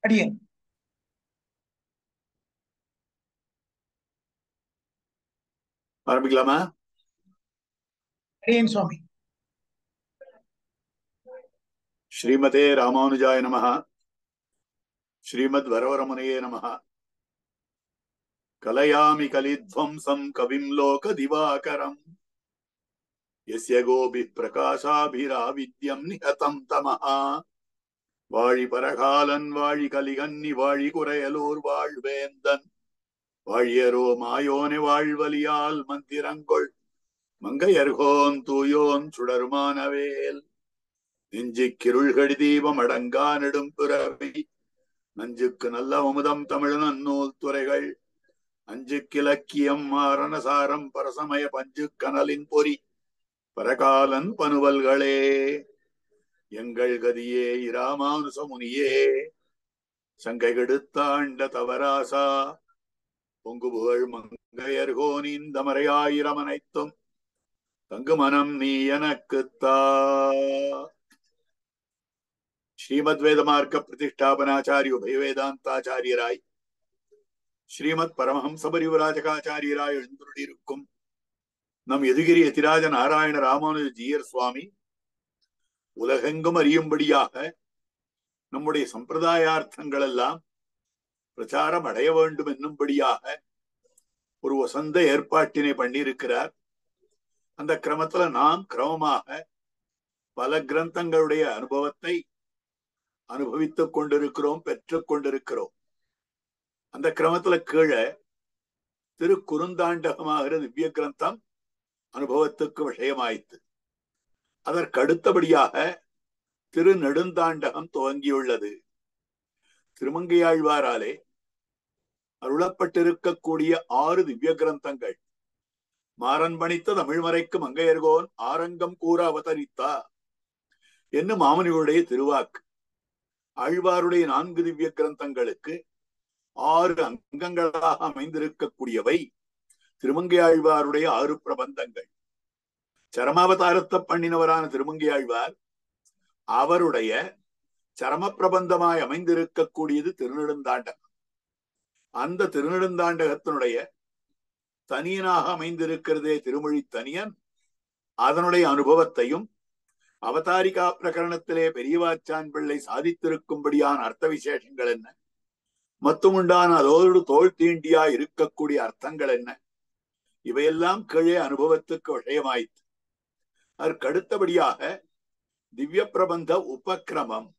அடியேன் ஆரம்பிக்கலாமா அடியேன் சுவாமி ஸ்ரீமதே ராமானுஜாய நமः ஸ்ரீமத் வரவரமுனையே நமः கலயாமி கலித்வம்சம் கவிம் லோக திவாகரம் எஸ்ய கோபி பிரகாசாபிராவித்யம் நிஹதம் தமஹ வாழி பரகாலன் வாழி கலிகன்னி வாழி குறையலூர் வாழ்வேந்தன் வாழியரோ மாயோனி வாழ்வலியால் மந்திரங்கொள் மங்கையர்கோன் தூயோன் சுடருமானவேல் நெஞ்சுக்கிருள்கடி தீபம் அடங்கா நெடும் பிறவி நஞ்சுக்கு நல்ல அமுதம் தமிழ் நன்னூல் துறைகள் அஞ்சு கிழக்கியம் மாரணசாரம் பரசமய பஞ்சு கனலின் பொறி பரகாலன் பனுவல்களே எங்கள் கதியே இராமானுச முனியே சங்கை கெடுத்தாண்ட தவராசா பொங்கு புகழ் மங்கையர்கோன் இந்த மறையாயிரம் அனைத்தும் தங்கு மனம் நீ எனக்குத்தா ஸ்ரீமத் வேதமார்க்க பிரதிஷ்டாபனாச்சாரிய உபய வேதாந்தாச்சாரியராய் ஸ்ரீமத் பரமஹம்ச பரிவராஜகாச்சாரியராய் எழுந்துள்ளிருக்கும் நம் எதுகிரி எதிராஜ நாராயண ராமானுஜ ஜீயர் சுவாமி உலகெங்கும் அறியும்படியாக நம்முடைய சம்பிரதாயார்த்தங்கள் எல்லாம் பிரச்சாரம் அடைய வேண்டும் என்னும்படியாக ஒரு வசந்த ஏற்பாட்டினை பண்ணியிருக்கிறார் அந்த கிரமத்துல நாம் கிரமமாக பல கிரந்தங்களுடைய அனுபவத்தை அனுபவித்துக் கொண்டிருக்கிறோம் பெற்றுக் கொண்டிருக்கிறோம் அந்த கிரமத்துல கீழே திரு குறுந்தாண்டகமாகிற திவ்ய கிரந்தம் அனுபவத்துக்கு விஷயமாயிற்று அதற்கு அடுத்தபடியாக திரு நெடுந்தாண்டகம் துவங்கியுள்ளது திருமங்கையாழ்வாராலே அருளப்பட்டிருக்கக்கூடிய ஆறு திவ்ய கிரந்தங்கள் மாறன் பணித்த தமிழ்மறைக்கு மங்கையர்கோன் ஆரங்கம் கூற அவதரித்தா என்று மாமனிகளுடைய திருவாக்கு ஆழ்வாருடைய நான்கு திவ்ய கிரந்தங்களுக்கு ஆறு அங்கங்களாக அமைந்திருக்கக்கூடியவை திருமங்கை ஆழ்வாருடைய ஆறு பிரபந்தங்கள் சரமாவதாரத்தை பண்ணினவரான திருமங்கை ஆழ்வார் அவருடைய சரம பிரபந்தமாய் அமைந்திருக்கக்கூடியது திருநெடுந்தாண்டகம் அந்த திருநெடுந்தாண்டகத்தினுடைய தனியனாக அமைந்திருக்கிறதே திருமொழி தனியன் அதனுடைய அனுபவத்தையும் அவதாரிகா பிரகரணத்திலே பெரியவாச்சான் பிள்ளை சாதித்திருக்கும்படியான அர்த்த விசேஷங்கள் என்ன மத்துமுண்டான அதோடு தோல் தீண்டியா இருக்கக்கூடிய அர்த்தங்கள் என்ன இவையெல்லாம் கீழே அனுபவத்துக்கு விஷயமாயிற்று அதற்கடுத்தபடியாக திவ்ய பிரபந்த உபக்கிரமம்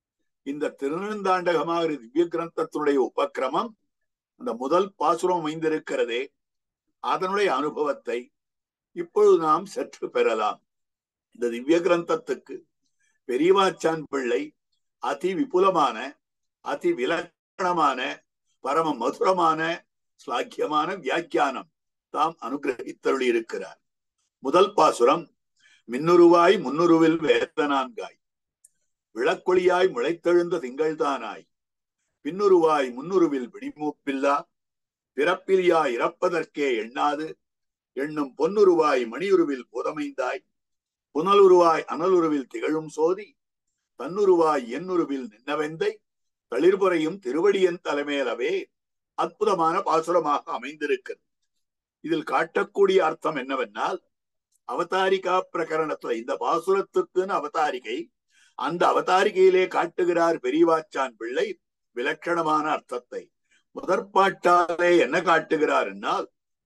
இந்த திருநெடுந்தாண்டகமாக திவ்ய கிரந்தத்தினுடைய உபக்கிரமம் அந்த முதல் பாசுரம் அமைந்திருக்கிறதே அதனுடைய அனுபவத்தை இப்பொழுது நாம் சற்று பெறலாம் இந்த திவ்ய கிரந்தத்துக்கு பெரியவாச்சான் பிள்ளை அதி விபுலமான அதி விலக்கணமான பரம மதுரமான ஸ்லாக்கியமான வியாக்கியானம் தாம் அனுகிரகித்தருளி இருக்கிறார் முதல் பாசுரம் மின்னுருவாய் முன்னுருவில் வேதனான்காய் விளக்கொளியாய் முளைத்தெழுந்த திங்கள்தானாய் பின்னுருவாய் முன்னுருவில் விடிமூப்பில்லா பிறப்பிலியா இறப்பதற்கே எண்ணாது எண்ணும் பொன்னுருவாய் மணியுருவில் புதமைந்தாய் புனலுருவாய் அனலுருவில் திகழும் சோதி தன்னுருவாய் என்னுருவில் நின்னவெந்தை தளிர்புறையும் திருவடியன் தலைமையிலவே அற்புதமான பாசுரமாக அமைந்திருக்கிறது இதில் காட்டக்கூடிய அர்த்தம் என்னவென்றால் அவதாரிகா பிரகரணத்துல இந்த பாசுரத்துக்குன்னு அவதாரிகை அந்த அவதாரிகையிலே காட்டுகிறார் பெரியவாச்சான் பிள்ளை விலட்சணமான அர்த்தத்தை முதற்பாட்டாலே என்ன காட்டுகிறார் என்னால்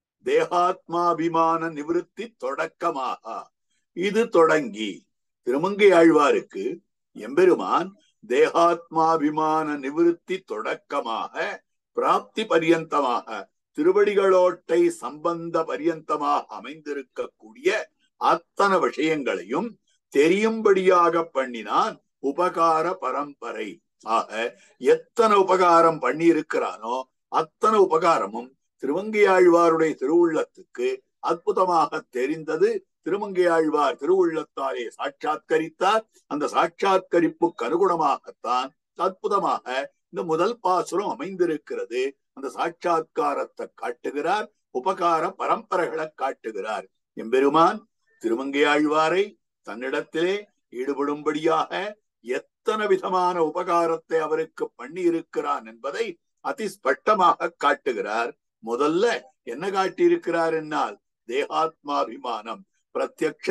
தேகாத்மாபிமான நிவிருத்தி தொடக்கமாக இது தொடங்கி திருமங்கை ஆழ்வாருக்கு எம்பெருமான் தேகாத்மாபிமான நிவிருத்தி தொடக்கமாக பிராப்தி பரியந்தமாக திருவடிகளோட்டை சம்பந்த பரியந்தமாக அமைந்திருக்கக்கூடிய அத்தனை விஷயங்களையும் தெரியும்படியாக பண்ணினான் உபகார பரம்பரை ஆக எத்தனை உபகாரம் பண்ணி இருக்கிறானோ அத்தனை உபகாரமும் திருமங்கையாழ்வாருடைய திருவுள்ளத்துக்கு அற்புதமாக தெரிந்தது திருமங்கையாழ்வார் திருவுள்ளத்தாலே சாட்சாத்கரித்தார் அந்த சாட்சாத்கரிப்புக்கு அனுகுணமாகத்தான் அற்புதமாக இந்த முதல் பாசுரம் அமைந்திருக்கிறது அந்த சாட்சாத்காரத்தை காட்டுகிறார் உபகார பரம்பரைகளை காட்டுகிறார் எம்பெருமான் திருமங்கையாழ்வாரை தன்னிடத்திலே ஈடுபடும்படியாக எத்தனை விதமான உபகாரத்தை அவருக்கு பண்ணி இருக்கிறான் என்பதை அதிஸ்பஷ்டமாக காட்டுகிறார் முதல்ல என்ன காட்டியிருக்கிறார் என்னால் தேகாத்மாபிமானம் பிரத்யக்ஷ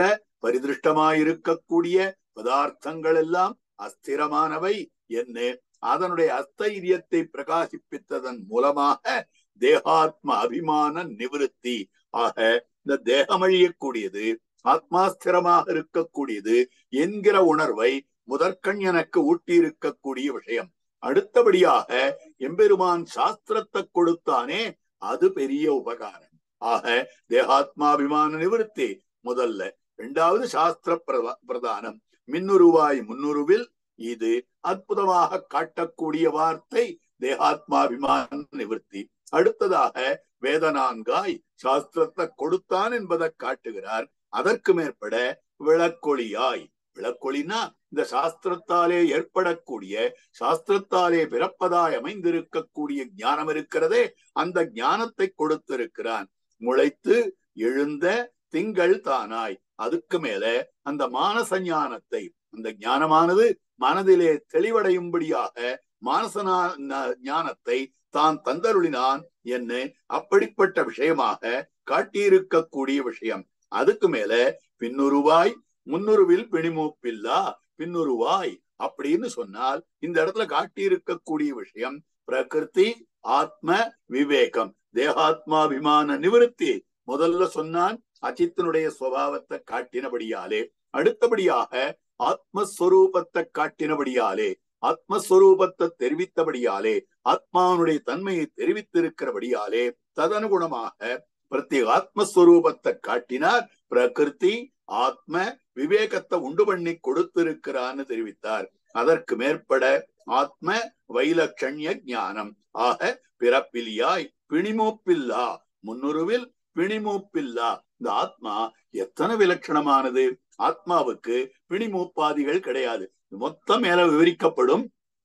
பரிதிருஷ்டமாயிருக்கக்கூடிய பதார்த்தங்கள் எல்லாம் அஸ்திரமானவை என்ன அதனுடைய அஸ்தைரியத்தை பிரகாசிப்பித்ததன் மூலமாக தேகாத்ம அபிமான நிவிருத்தி ஆக இந்த தேகம் அழியக்கூடியது ஆத்மாஸ்திரமாக இருக்கக்கூடியது என்கிற உணர்வை முதற்கண் எனக்கு ஊட்டி இருக்கக்கூடிய விஷயம் அடுத்தபடியாக எம்பெருமான் சாஸ்திரத்தை கொடுத்தானே அது பெரிய உபகாரம் ஆக தேகாத்மாபிமான நிவிருத்தி முதல்ல இரண்டாவது சாஸ்திர பிரதா- பிரதானம் மின்னுருவாய் முன்னுருவில் இது அற்புதமாக காட்டக்கூடிய வார்த்தை தேகாத்மாபிமான நிவிருத்தி அடுத்ததாக வேதனான்காய் சாஸ்திரத்தை கொடுத்தான் என்பதை காட்டுகிறார் அதற்கு மேற்பட விளக்கொளியாய் விளக்கொளினா இந்த சாஸ்திரத்தாலே ஏற்படக்கூடிய சாஸ்திரத்தாலே பிறப்பதாய் அமைந்திருக்கக்கூடிய ஞானம் இருக்கிறதே அந்த ஞானத்தை கொடுத்திருக்கிறான் முளைத்து எழுந்த திங்கள் தானாய் அதுக்கு மேல அந்த மானச ஞானத்தை அந்த ஞானமானது மனதிலே தெளிவடையும்படியாக மானசனா ந- ஞானத்தை தான் தந்தருளினான் என்ன அப்படிப்பட்ட விஷயமாக காட்டியிருக்கக்கூடிய விஷயம் அதுக்கு மேல பின்னுருவாய் முன்னுருவில் பிணிமூப்பில்லா பின்னுருவாய் அப்படின்னு சொன்னால் இந்த இடத்துல காட்டியிருக்கக்கூடிய விஷயம் பிரகிருதி ஆத்ம விவேகம் தேகாத்மாபிமான நிவிருத்தி முதல்ல சொன்னான் அச்சித்தனுடைய சுவாவத்தை காட்டினபடியாலே அடுத்தபடியாக ஆத்மஸ்வரூபத்தை காட்டினபடியாலே ஆத்மஸ்வரூபத்தை தெரிவித்தபடியாலே ஆத்மாவனுடைய தன்மையை தெரிவித்திருக்கிறபடியாலே ததனுகுணமாக பிரத்யேக ஆத்மஸ்வரூபத்தை காட்டினார் பிரகிருதி ஆத்ம விவேகத்தை உண்டு பண்ணி கொடுத்திருக்கிறான்னு தெரிவித்தார் அதற்கு மேற்பட ஆத்ம வைலட்சண்ய ஞானம் ஆக பிறப்பிலியாய் பிணிமூப்பில்லா முன்னுருவில் பிணிமூப்பில்லா இந்த ஆத்மா எத்தனை விலட்சணமானது ஆத்மாவுக்கு பிணிமூப்பாதிகள் கிடையாது மொத்தம் மேல விவரிக்கப்படும்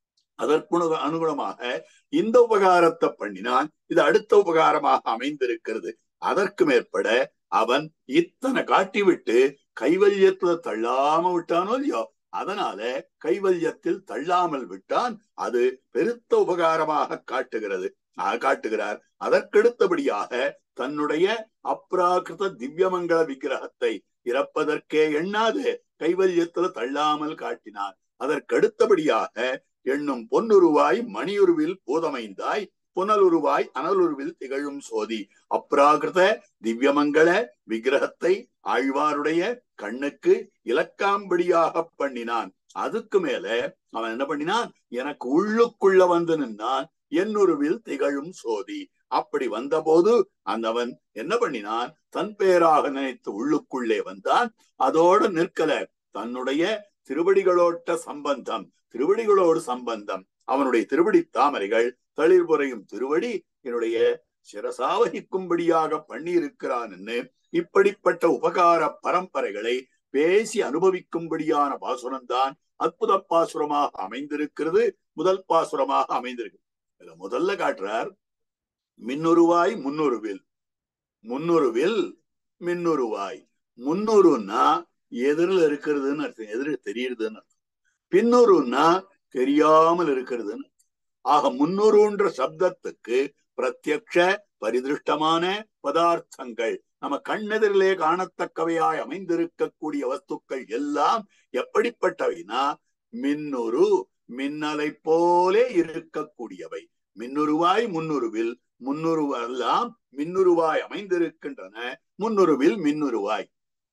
அதற்கு அனுகுணமாக இந்த உபகாரத்தை பண்ணினான் இது அடுத்த உபகாரமாக அமைந்திருக்கிறது அதற்கு மேற்பட அவன் இத்தனை காட்டிவிட்டு கைவல்யத்துல தள்ளாம விட்டானோ இல்லையோ அதனால கைவல்யத்தில் தள்ளாமல் விட்டான் அது பெருத்த உபகாரமாக காட்டுகிறது ஆஹ் காட்டுகிறார் அதற்கடுத்தபடியாக தன்னுடைய அப்ராகிருத திவ்யமங்கள விக்கிரகத்தை இறப்பதற்கே எண்ணாது கைவல்யத்துல தள்ளாமல் காட்டினான் அதற்கடுத்தபடியாக எண்ணும் பொன்னுருவாய் மணியுருவில் பூதமைந்தாய் புனலுருவாய் அனலுருவில் திகழும் சோதி அப்ராகிருத திவ்யமங்கள விக்கிரகத்தை ஆழ்வாருடைய கண்ணுக்கு இலக்காம்படியாக பண்ணினான் அதுக்கு மேல அவன் என்ன பண்ணினான் எனக்கு உள்ளுக்குள்ள வந்து நின்னான் என்னுருவில் திகழும் சோதி அப்படி வந்தபோது அந்தவன் என்ன பண்ணினான் தன் பேராக நினைத்து உள்ளுக்குள்ளே வந்தான் அதோட நிற்கல தன்னுடைய திருவடிகளோட்ட சம்பந்தம் திருவடிகளோடு சம்பந்தம் அவனுடைய திருவடி தாமரைகள் தளிர் புரையும் திருவடி என்னுடைய சிரசாவகிக்கும்படியாக பண்ணி இருக்கிறான்னு இப்படிப்பட்ட உபகார பரம்பரைகளை பேசி அனுபவிக்கும்படியான பாசுரம் தான் அற்புத பாசுரமாக அமைந்திருக்கிறது முதல் பாசுரமாக அமைந்திருக்கு இதுல முதல்ல காட்டுறார் மின்னுருவாய் முன்னுருவில் முன்னுருவில் மின்னுருவாய் முன்னுருன்னா எதிரில் இருக்கிறதுன்னு அர்த்தம் எதிரில் தெரியுதுன்னு அர்த்தம் பின்னுருன்னா தெரியாமல் இருக்கிறதுன்னு ஆக முன்னூறுன்ற சப்தத்துக்கு பிரத்யக்ஷ பரிதிருஷ்டமான பதார்த்தங்கள் நம்ம கண்ணெதிரிலே காணத்தக்கவையாய் அமைந்திருக்கக்கூடிய வஸ்துக்கள் எல்லாம் எப்படிப்பட்டவைனா மின்னுரு மின்னலை போலே இருக்கக்கூடியவை மின்னுருவாய் முன்னுருவில் முன்னுருவெல்லாம் மின்னுருவாய் அமைந்திருக்கின்றன முன்னுருவில் மின்னுருவாய்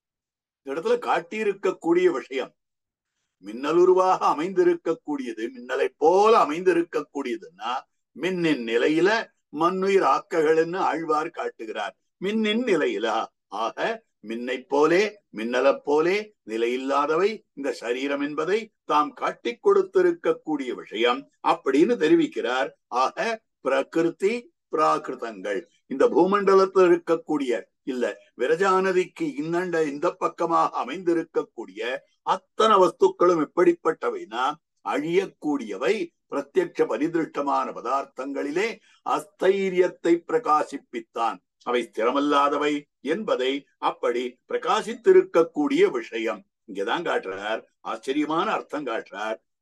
இந்த இடத்துல காட்டியிருக்கக்கூடிய விஷயம் மின்னலுருவாக அமைந்திருக்கக்கூடியது மின்னலை போல அமைந்திருக்கக்கூடியதுன்னா மின்னின் நிலையில மண்ணுயிர் ஆக்ககள்னு ஆழ்வார் காட்டுகிறார் மின்னின் நிலையில ஆக மின்னை போலே மின்னலை போலே நிலையில்லாதவை இந்த சரீரம் என்பதை தாம் காட்டிக் கொடுத்திருக்கக்கூடிய விஷயம் அப்படின்னு தெரிவிக்கிறார் ஆக பிரகிருதி பிராகிருதங்கள் இந்த பூமண்டலத்தில் இருக்கக்கூடிய இல்ல விரஜாநதிக்கு இன்னண்ட இந்த பக்கமாக அமைந்திருக்கக்கூடிய அத்தனை வஸ்துக்களும் எப்படிப்பட்டவைனா அழியக்கூடியவை பிரத்யட்ச பரிதிருஷ்டமான பதார்த்தங்களிலே அஸ்தைரியத்தை பிரகாசிப்பித்தான் அவை ஸ்திரமல்லாதவை என்பதை அப்படி பிரகாசித்திருக்கக்கூடிய விஷயம் இங்கதான் காட்டுறார் ஆச்சரியமான அர்த்தம் காட்டுறார்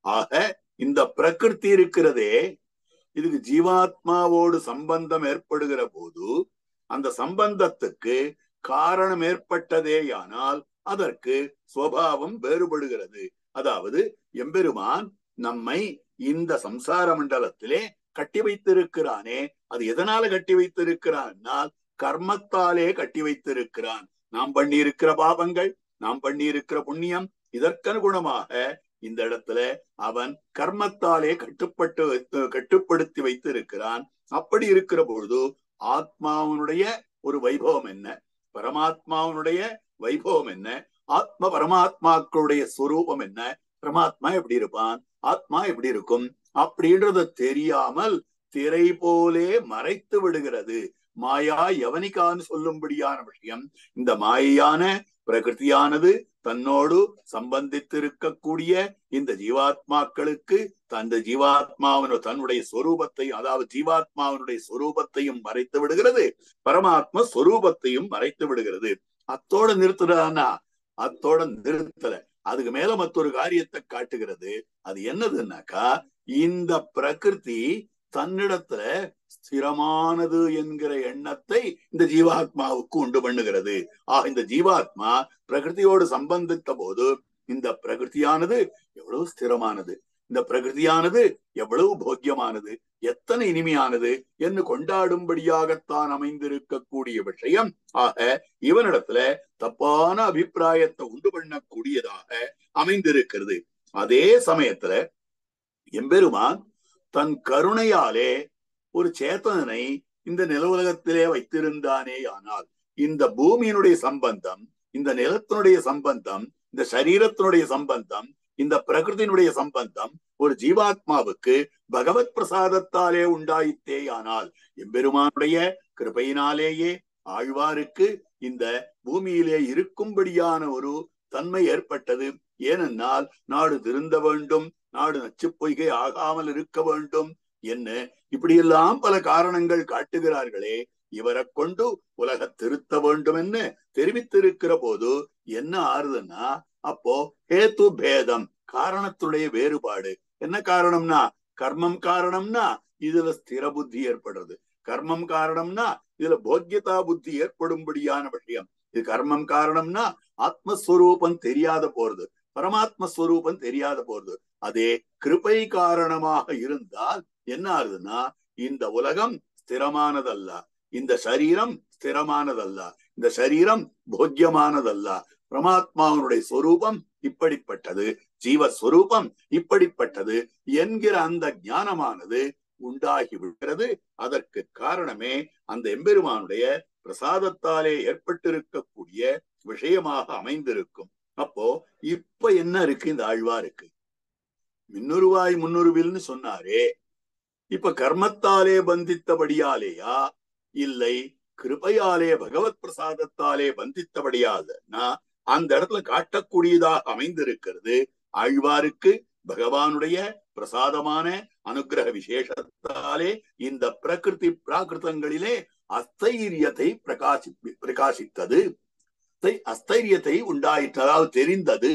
ஆக இந்த பிரகிருதி இருக்கிறதே இதுக்கு ஜீவாத்மாவோடு சம்பந்தம் ஏற்படுகிற போது அந்த சம்பந்தத்துக்கு காரணம் ஏற்பட்டதேயானால் அதற்கு சுவாவம் வேறுபடுகிறது அதாவது எம்பெருமான் நம்மை இந்த சம்சார மண்டலத்திலே கட்டி வைத்திருக்கிறானே அது எதனால கட்டி வைத்திருக்கிறான்னால் கர்மத்தாலே கட்டி வைத்திருக்கிறான் நாம் பண்ணி இருக்கிற பாவங்கள் நாம் பண்ணி இருக்கிற புண்ணியம் இதற்கனுகுணமாக இந்த இடத்துல அவன் கர்மத்தாலே கட்டுப்பட்டு கட்டுப்படுத்தி வைத்து இருக்கிறான் அப்படி இருக்கிற பொழுது ஆத்மாவனுடைய ஒரு வைபவம் என்ன பரமாத்மாவனுடைய வைபவம் என்ன ஆத்ம பரமாத்மாக்களுடைய ஸ்வரூபம் என்ன பரமாத்மா எப்படி இருப்பான் ஆத்மா எப்படி இருக்கும் அப்படின்றத தெரியாமல் திரை போலே மறைத்து விடுகிறது மாயா எவனிக்கான்னு சொல்லும்படியான விஷயம் இந்த மாயையான பிரகிருதியானது தன்னோடு சம்பந்தித்திருக்கக்கூடிய இந்த ஜீவாத்மாக்களுக்கு தந்த ஜீவாத்மாவனோ தன்னுடைய சொரூபத்தையும் அதாவது ஜீவாத்மாவனுடைய சொரூபத்தையும் மறைத்து விடுகிறது பரமாத்ம சொரூபத்தையும் மறைத்து விடுகிறது அத்தோட நிறுத்துறானா அத்தோட நிறுத்தல அதுக்கு மேல மற்றொரு காரியத்தை காட்டுகிறது அது என்னதுன்னாக்கா இந்த பிரகிருதி தன்னிடத்துல ஸ்திரமானது என்கிற எண்ணத்தை இந்த ஜீவாத்மாவுக்கு உண்டு பண்ணுகிறது ஆக இந்த ஜீவாத்மா பிரகிருதியோடு சம்பந்தித்த போது இந்த பிரகிருதியானது எவ்வளவு ஸ்திரமானது இந்த பிரகிருதியானது எவ்வளவு போக்கியமானது எத்தனை இனிமையானது என்று கொண்டாடும்படியாகத்தான் அமைந்திருக்கக்கூடிய விஷயம் ஆக இவனிடத்துல தப்பான அபிப்பிராயத்தை உண்டு பண்ணக்கூடியதாக அமைந்திருக்கிறது அதே சமயத்துல எம்பெருமான் தன் கருணையாலே ஒரு சேத்தனனை இந்த நிலவுலகத்திலே வைத்திருந்தானே ஆனால் இந்த பூமியினுடைய சம்பந்தம் இந்த நிலத்தினுடைய சம்பந்தம் இந்த சரீரத்தினுடைய சம்பந்தம் இந்த பிரகிருதியினுடைய சம்பந்தம் ஒரு ஜீவாத்மாவுக்கு பகவத் பிரசாதத்தாலே உண்டாயித்தேயானால் எம்பெருமானுடைய கிருபையினாலேயே ஆழ்வாருக்கு இந்த பூமியிலே இருக்கும்படியான ஒரு தன்மை ஏற்பட்டது ஏனென்றால் நாடு திருந்த வேண்டும் நாடு நச்சு பொய்கை ஆகாமல் இருக்க வேண்டும் என்ன இப்படியெல்லாம் பல காரணங்கள் காட்டுகிறார்களே இவரை கொண்டு உலக திருத்த வேண்டும் என்று தெரிவித்திருக்கிற போது என்ன ஆறுதுன்னா அப்போ ஹேத்து பேதம் காரணத்துடைய வேறுபாடு என்ன காரணம்னா கர்மம் காரணம்னா இதுல ஸ்திர புத்தி ஏற்படுறது கர்மம் காரணம்னா இதுல போக்கியதா புத்தி ஏற்படும்படியான விஷயம் இது கர்மம் காரணம்னா ஆத்மஸ்வரூபம் தெரியாத போறது பரமாத்ம ஸ்வரூபம் தெரியாத போறது அதே கிருபை காரணமாக இருந்தால் என்ன ஆகுதுன்னா இந்த உலகம் ஸ்திரமானதல்ல இந்த சரீரம் ஸ்திரமானதல்ல இந்த சரீரம் போக்கியமானதல்ல பரமாத்மாவனுடைய சொரூபம் இப்படிப்பட்டது ஜீவஸ்வரூபம் இப்படிப்பட்டது என்கிற அந்த ஞானமானது உண்டாகி விடுகிறது அதற்கு காரணமே அந்த எம்பெருமானுடைய பிரசாதத்தாலே ஏற்பட்டிருக்கக்கூடிய விஷயமாக அமைந்திருக்கும் அப்போ இப்ப என்ன இருக்கு இந்த ஆழ்வாருக்கு மின்னுருவாய் முன்னுருவில்னு சொன்னாரே இப்ப கர்மத்தாலே பந்தித்தபடியாலேயா இல்லை கிருபையாலே பகவத் பிரசாதத்தாலே பந்தித்தபடியாலன்னா அந்த இடத்துல காட்டக்கூடியதாக அமைந்திருக்கிறது ஆழ்வாருக்கு பகவானுடைய பிரசாதமான அனுகிரக விசேஷத்தாலே இந்த பிரகிருதி பிராகிருதங்களிலே அஸ்தைரியத்தை பிரகாசி பிரகாசித்தது அஸ்தைரியத்தை உண்டாயிற்று அதாவது தெரிந்தது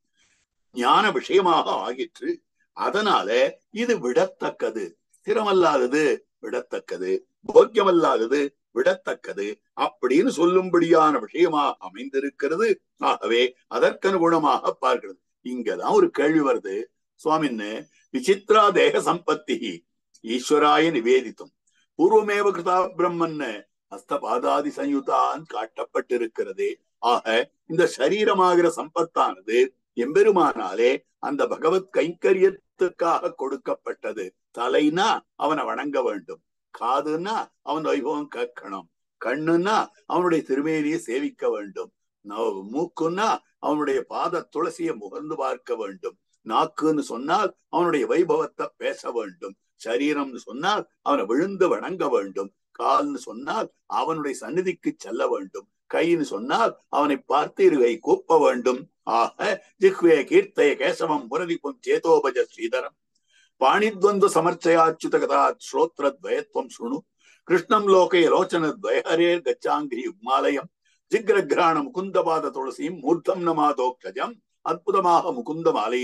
ஞான விஷயமாக ஆகிற்று அதனால இது விடத்தக்கது ஸ்திரமல்லாதது விடத்தக்கது போக்கியமல்லாதது விடத்தக்கது அப்படின்னு சொல்லும்படியான விஷயமாக அமைந்திருக்கிறது ஆகவே அதற்கனுகுணமாக பார்க்கிறது இங்கதான் ஒரு கேள்வி வருது சுவாமின்னு விசித்ரா தேக சம்பத்தி ஈஸ்வராய நிவேதித்தும் பூர்வமேவ கிருதா பிரம்மன்னு ஹஸ்தபாதாதி சயுதான் காட்டப்பட்டிருக்கிறதே ஆக இந்த சரீரமாகிற சம்பத்தானது எம்பெருமானாலே அந்த பகவத் கைங்கரியத்துக்காக கொடுக்கப்பட்டது தலைனா அவனை வணங்க வேண்டும் காதுன்னா அவன் வைபவம் கேட்கணும் கண்ணுன்னா அவனுடைய திருமேனியை சேவிக்க வேண்டும் மூக்குன்னா அவனுடைய பாத துளசியை முகர்ந்து பார்க்க வேண்டும் நாக்குன்னு சொன்னால் அவனுடைய வைபவத்தை பேச வேண்டும் சரீரம்னு சொன்னால் அவனை விழுந்து வணங்க வேண்டும் கால்னு சொன்னால் அவனுடைய சந்நிதிக்கு செல்ல வேண்டும் கைன்னு சொன்னால் அவனை பார்த்து இருகை கூப்ப வேண்டும் ஆக ஜிஹ்வே கீர்த்தய கேசவம் முரதிப்பும் சேதோபஜ ஸ்ரீதரம் பாணித்வந்து சமர்ச்சயாச்சுத கதா ஸ்ரோத்ரத்வயத்வம் சுணு கிருஷ்ணம் லோகே லோச்சனத்வயஹரேர் கச்சாங்கிரி உமாலயம் ஜிக்ரகிராண முகுந்தபாத துளசியும் மூர்த்தம் நமாதோக்ஷஜம் அற்புதமாக முகுந்த மாலையிலே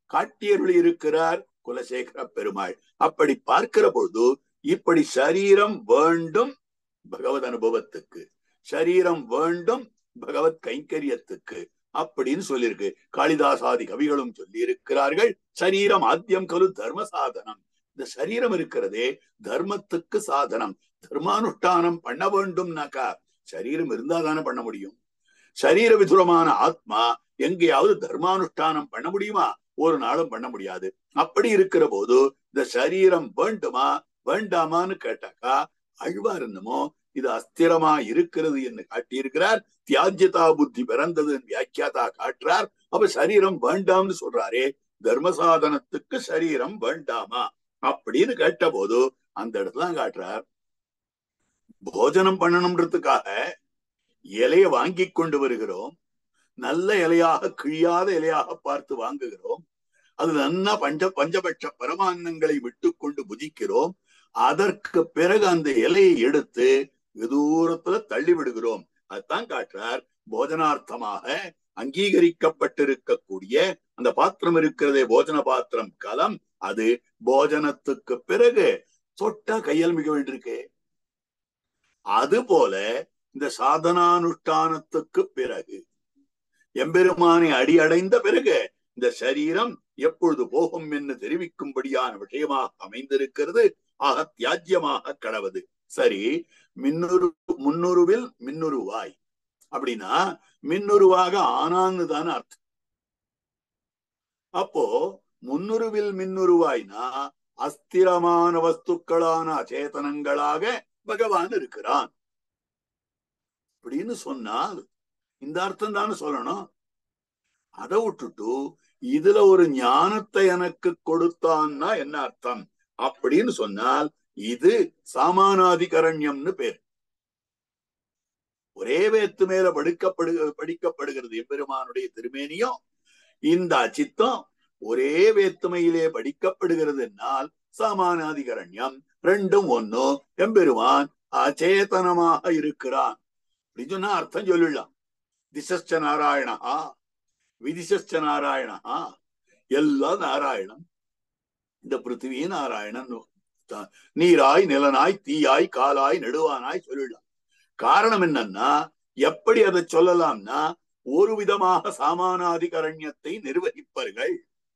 காட்டியருளி இருக்கிறார் குலசேகர பெருமாள் அப்படி பார்க்கிற பொழுது இப்படி சரீரம் வேண்டும் பகவத் அனுபவத்துக்கு சரீரம் வேண்டும் பகவத் கைங்கரியத்துக்கு அப்படின்னு சொல்லியிருக்கு காளிதாசாதி கவிகளும் சொல்லி இருக்கிறார்கள் சரீரம் ஆத்தியம் கலு தர்ம சாதனம் இந்த சரீரம் இருக்கிறதே தர்மத்துக்கு சாதனம் தர்மானுஷ்டானம் பண்ண வேண்டும்னாக்கா சரீரம் இருந்தா தானே பண்ண முடியும் சரீர விதுரமான ஆத்மா எங்கேயாவது தர்மானுஷ்டானம் பண்ண முடியுமா ஒரு நாளும் பண்ண முடியாது அப்படி இருக்கிற போது இந்த சரீரம் வேண்டுமா வேண்டாமான்னு கேட்டாக்கா அழ்வார் என்னமோ இது அஸ்திரமா இருக்கிறது என்று காட்டியிருக்கிறார் தியாஜ்யதா புத்தி பிறந்தது வியாக்கியாதா காட்டுறார் அப்ப சரீரம் வேண்டாம்னு சொல்றாரே தர்மசாதனத்துக்கு சரீரம் வேண்டாமா அப்படின்னு கேட்ட போது அந்த இடத்துல காட்டுறார் போஜனம் பண்ணணும்ன்றதுக்காக இலைய வாங்கி கொண்டு வருகிறோம் நல்ல இலையாக கிழியாத இலையாக பார்த்து வாங்குகிறோம் அது நன்னா பஞ்ச பஞ்சபட்ச பரமான்னங்களை விட்டு கொண்டு புதிக்கிறோம் அதற்கு பிறகு அந்த இலையை எடுத்து தூரத்துல தள்ளி விடுகிறோம் அதுதான் காட்டுறார் போஜனார்த்தமாக அங்கீகரிக்கப்பட்டிருக்கக்கூடிய அந்த பாத்திரம் இருக்கிறதே போஜன பாத்திரம் கலம் அது போஜனத்துக்கு பிறகு தொட்டா கையால் மிக வேண்டியிருக்கு அது போல இந்த சாதனானுஷ்டானத்துக்கு பிறகு எம்பெருமானை அடி அடைந்த பிறகு இந்த சரீரம் எப்பொழுது போகும் என்று தெரிவிக்கும்படியான விஷயமாக அமைந்திருக்கிறது ஆக தியாஜ்யமாக கடவது சரி மின்னுரு முன்னுருவில் மின்னுருவாய் அப்படின்னா மின்னுருவாக ஆனான்னு தானே அர்த்தம் அப்போ முன்னுருவில் மின்னுருவாய்னா அஸ்திரமான வஸ்துக்களான அச்சேதனங்களாக பகவான் இருக்கிறான் அப்படின்னு சொன்னால் இந்த அர்த்தம் தானே சொல்லணும் அதை விட்டுட்டு இதுல ஒரு ஞானத்தை எனக்கு கொடுத்தான்னா என்ன அர்த்தம் அப்படின்னு சொன்னால் இது சாமானாதிகரண்யம்னு பேர் ஒரே வேத்து மேல படிக்கப்படு படிக்கப்படுகிறது எம்பெருமானுடைய திருமேனியும் இந்த அச்சித்தம் ஒரே வேத்துமையிலே படிக்கப்படுகிறதுனால் சாமானாதிகரண்யம் ரெண்டும் ஒன்னும் எம்பெருமான் அச்சேதனமாக இருக்கிறான் அப்படின்னு சொன்னா அர்த்தம் சொல்லிடலாம் திசஸ்ச நாராயணா விதிசஸ்ச நாராயணா எல்லாம் நாராயணன் இந்த பிருத்திவி நாராயணன் நீராய் நிலனாய் தீயாய் காலாய் நெடுவானாய் சொல்லிடலாம் காரணம் என்னன்னா எப்படி அதை சொல்லலாம்னா ஒரு விதமாக சாமானாதிகரண்யத்தை நிர்வகிப்பார்கள்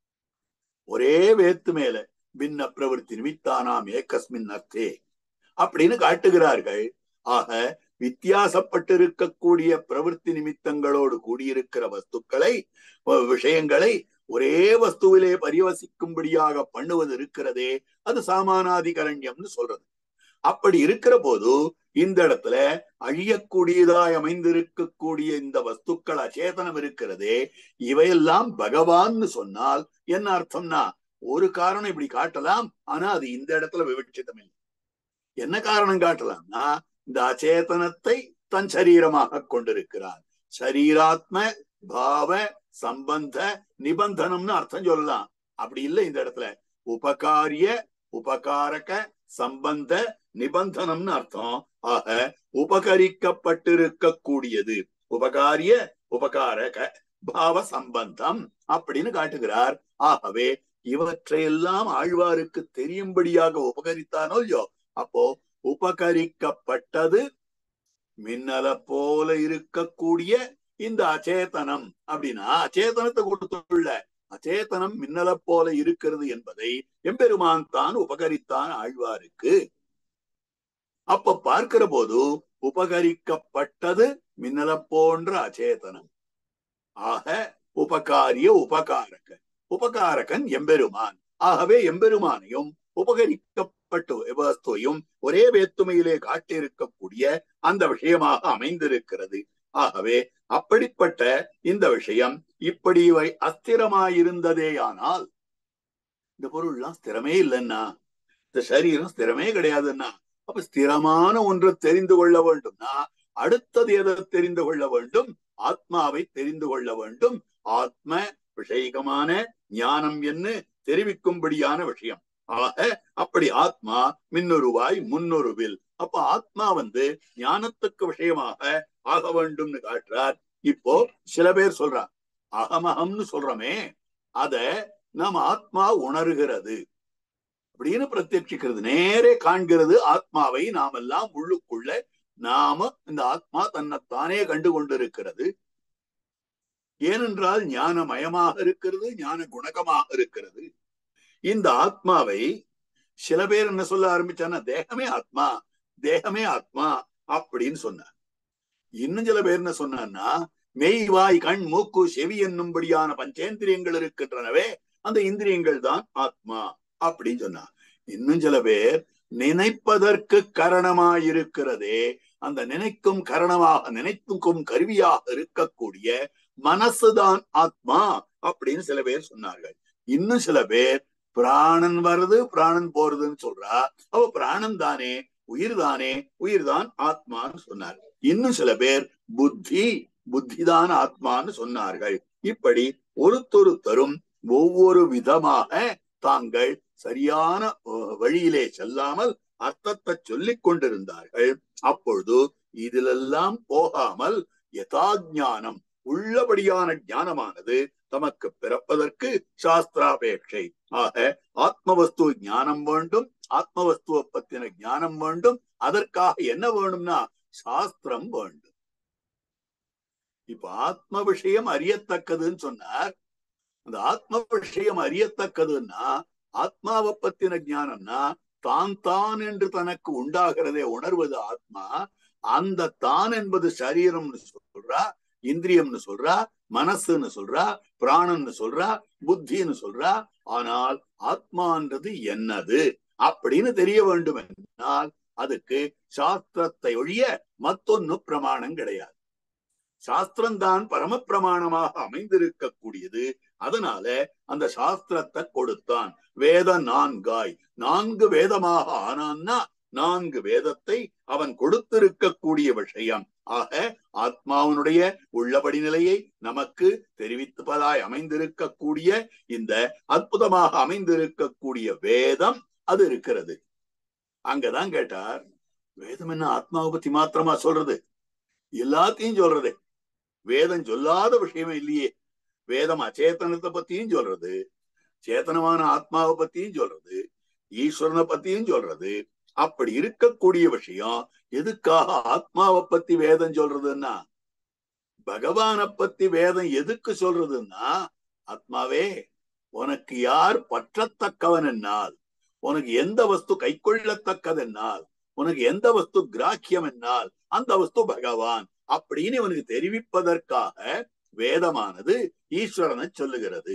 ஒரே வேத்து மேல பின்ன பிரவருத்தி நிமித்தானாம் ஏகஸ்மின் அர்த்தே அப்படின்னு காட்டுகிறார்கள் ஆக வித்தியாசப்பட்டிருக்கக்கூடிய பிரவருத்தி நிமித்தங்களோடு கூடியிருக்கிற வஸ்துக்களை விஷயங்களை ஒரே வஸ்துவிலே பரிவசிக்கும்படியாக பண்ணுவது இருக்கிறதே அது சாமானாதிகரண்யம்னு சொல்றது அப்படி இருக்கிற போது இந்த இடத்துல அழியக்கூடியதாய் அமைந்திருக்கக்கூடிய இந்த வஸ்துக்கள் அச்சேதனம் இருக்கிறதே இவையெல்லாம் பகவான்னு சொன்னால் என்ன அர்த்தம்னா ஒரு காரணம் இப்படி காட்டலாம் ஆனா அது இந்த இடத்துல விவட்சிதம் இல்லை என்ன காரணம் காட்டலாம்னா இந்த அச்சேதனத்தை தன் சரீரமாக கொண்டிருக்கிறார் சரீராத்ம பாவ சம்பந்த நிபந்தனம்னு அர்த்தம் சொல்லலாம் அப்படி இல்லை இந்த இடத்துல உபகாரிய உபகாரக சம்பந்த நிபந்தனம்னு அர்த்தம் ஆக உபகரிக்கப்பட்டிருக்க கூடியது உபகாரிய உபகாரக பாவ சம்பந்தம் அப்படின்னு காட்டுகிறார் ஆகவே இவற்றையெல்லாம் ஆழ்வாருக்கு தெரியும்படியாக உபகரித்தானோ இல்லையோ அப்போ உபகரிக்கப்பட்டது மின்னல போல இருக்கக்கூடிய இந்த அச்சேதனம் அப்படின்னா அச்சேதனத்தை கொடுத்துள்ள அச்சேதனம் மின்னல போல இருக்கிறது என்பதை எம்பெருமான் தான் உபகரித்தான் ஆழ்வாருக்கு அப்ப பார்க்கிற போது உபகரிக்கப்பட்டது மின்னல போன்ற அச்சேதனம் ஆக உபகாரிய உபகாரக உபகாரகன் எம்பெருமான் ஆகவே எம்பெருமானையும் உபகரிக்கப்பட்ட வஸ்துவையும் ஒரே வேத்துமையிலே காட்டியிருக்கக்கூடிய அந்த விஷயமாக அமைந்திருக்கிறது ஆகவே அப்படிப்பட்ட இந்த விஷயம் இப்படி இவை அஸ்திரமாயிருந்ததேயானால் இந்த பொருள்லாம் ஸ்திரமே இல்லைன்னா இந்த சரீரம் ஸ்திரமே கிடையாதுன்னா அப்ப ஸ்திரமான ஒன்று தெரிந்து கொள்ள வேண்டும்னா அடுத்தது எதை தெரிந்து கொள்ள வேண்டும் ஆத்மாவை தெரிந்து கொள்ள வேண்டும் ஆத்ம விஷயகமான ஞானம் என்று தெரிவிக்கும்படியான விஷயம் ஆக அப்படி ஆத்மா மின்னுருவாய் முன்னுருவில் அப்ப ஆத்மா வந்து ஞானத்துக்கு விஷயமாக ஆக வேண்டும்னு காட்டுறார் இப்போ சில பேர் சொல்றார் அகமகம்னு சொல்றோமே அத நம் ஆத்மா உணர்கிறது அப்படின்னு பிரத்யட்சிக்கிறது நேரே காண்கிறது ஆத்மாவை நாமெல்லாம் உள்ளுக்குள்ள நாம இந்த ஆத்மா தன்னைத்தானே கண்டு கொண்டிருக்கிறது ஏனென்றால் ஞானமயமாக இருக்கிறது ஞான குணகமாக இருக்கிறது இந்த ஆத்மாவை சில பேர் என்ன சொல்ல ஆரம்பிச்சான்னா தேகமே ஆத்மா தேகமே ஆத்மா அப்படின்னு சொன்னார் இன்னும் சில பேர் என்ன சொன்னான்னா மெய் வாய் கண் மூக்கு செவி என்னும்படியான பஞ்சேந்திரியங்கள் இருக்கின்றனவே அந்த இந்திரியங்கள் தான் ஆத்மா அப்படின்னு சொன்னார் இன்னும் சில பேர் நினைப்பதற்கு காரணமாயிருக்கிறதே அந்த நினைக்கும் காரணமாக நினைத்துக்கும் கருவியாக இருக்கக்கூடிய மனசுதான் ஆத்மா அப்படின்னு சில பேர் சொன்னார்கள் இன்னும் சில பேர் பிராணன் வருது பிராணன் போறதுன்னு சொல்றா அவ பிராணன் தானே உயிர் தானே உயிர் தான் ஆத்மான்னு சொன்னார் இன்னும் சில பேர் புத்தி புத்திதான் ஆத்மான்னு சொன்னார்கள் இப்படி ஒருத்தொருத்தரும் ஒவ்வொரு விதமாக தாங்கள் சரியான வழியிலே செல்லாமல் அர்த்தத்தை சொல்லிக் கொண்டிருந்தார்கள் அப்பொழுது இதிலெல்லாம் போகாமல் யதாஜானம் உள்ளபடியான ஞானமானது தமக்கு பிறப்பதற்கு சாஸ்திராபேட்சை ஆக ஆத்மவஸ்து ஞானம் வேண்டும் ஆத்மவஸ்துவை பத்தின ஞானம் வேண்டும் அதற்காக என்ன வேணும்னா சாஸ்திரம் வேண்டும் இப்ப ஆத்ம விஷயம் அறியத்தக்கதுன்னு சொன்னார் அந்த ஆத்ம விஷயம் அறியத்தக்கதுன்னா ஆத்மாவை பத்தின ஞானம்னா தான் தான் என்று தனக்கு உண்டாகிறதே உணர்வது ஆத்மா அந்த தான் என்பது சரீரம்னு சொல்றா இந்திரியம்னு சொல்றா மனசுன்னு சொல்றா பிராணன்னு சொல்றா புத்தின்னு சொல்றா ஆனால் ஆத்மான்றது என்னது அப்படின்னு தெரிய வேண்டும் என்றால் அதுக்கு சாஸ்திரத்தை ஒழிய மத்தொன்னு பிரமாணம் கிடையாது சாஸ்திரம்தான் பரம பிரமாணமாக அமைந்திருக்கக்கூடியது அதனால அந்த சாஸ்திரத்தை கொடுத்தான் வேத நான்காய் நான்கு வேதமாக ஆனான்னா நான்கு வேதத்தை அவன் கொடுத்திருக்கக்கூடிய விஷயம் ஆக ஆத்மாவனுடைய உள்ளபடி நிலையை நமக்கு தெரிவிப்பதாய் அமைந்திருக்கக்கூடிய இந்த அற்புதமாக அமைந்திருக்கக்கூடிய வேதம் அது இருக்கிறது அங்கதான் கேட்டார் வேதம் என்ன ஆத்மாவை பத்தி மாத்திரமா சொல்றது எல்லாத்தையும் சொல்றது வேதம் சொல்லாத விஷயமே இல்லையே வேதம் அச்சேதனத்தை பத்தியும் சொல்றது சேத்தனமான ஆத்மாவை பத்தியும் சொல்றது ஈஸ்வரனை பத்தியும் சொல்றது அப்படி இருக்கக்கூடிய விஷயம் எதுக்காக ஆத்மாவை பத்தி வேதம் சொல்றதுன்னா பகவான பத்தி வேதம் எதுக்கு சொல்றதுன்னா ஆத்மாவே உனக்கு யார் பற்றத்தக்கவன் என்னால் உனக்கு எந்த வஸ்து கை கொள்ளத்தக்கதென்னால் உனக்கு எந்த வஸ்து கிராக்கியம் என்னால் அந்த வஸ்து பகவான் அப்படின்னு இவனுக்கு தெரிவிப்பதற்காக வேதமானது ஈஸ்வரனை சொல்லுகிறது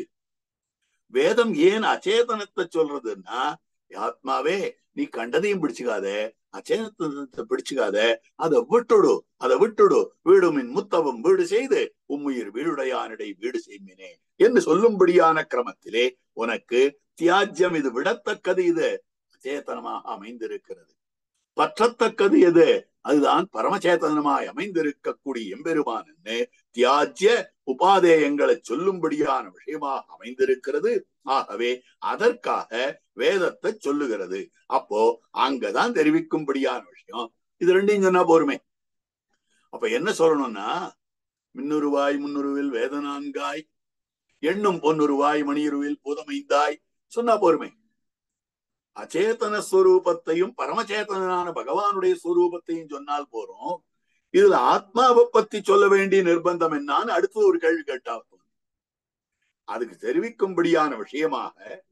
வேதம் ஏன் அச்சேதனத்தை சொல்றதுன்னா ஆத்மாவே நீ கண்டதையும் பிடிச்சுக்காத அச்சேதனத்தை பிடிச்சுக்காத அதை விட்டுடு அதை விட்டுடு வீடு மின் முத்தவம் வீடு செய்து உம்முயிர் வீடுடையானிடை வீடு செய்மினே என்று சொல்லும்படியான கிரமத்திலே உனக்கு தியாஜ்யம் இது விடத்தக்கது இது அச்சேதனமாக அமைந்திருக்கிறது பற்றத்தக்கது எது அதுதான் பரமச்சேதனமாய் அமைந்திருக்கக்கூடிய எம்பெருமான் தியாஜ்ய உபாதேயங்களை சொல்லும்படியான விஷயமாக அமைந்திருக்கிறது ஆகவே அதற்காக வேதத்தை சொல்லுகிறது அப்போ அங்கதான் தெரிவிக்கும்படியான விஷயம் இது ரெண்டையும் சொன்னா போருமே அப்ப என்ன சொல்லணும்னா மின்னுருவாய் முன்னுருவில் வேதனான்காய் எண்ணும் பொன்னுருவாய் மணியுருவில் பூதமைந்தாய் சொன்னா போருமே அச்சேதன ஸ்வரூபத்தையும் பரமச்சேதனான பகவானுடைய ஸ்வரூபத்தையும் சொன்னால் போறோம் இதுல ஆத்மாவை பத்தி சொல்ல வேண்டிய நிர்பந்தம் என்னான்னு அடுத்து ஒரு கேள்வி கேட்டா அதுக்கு தெரிவிக்கும்படியான விஷயமாக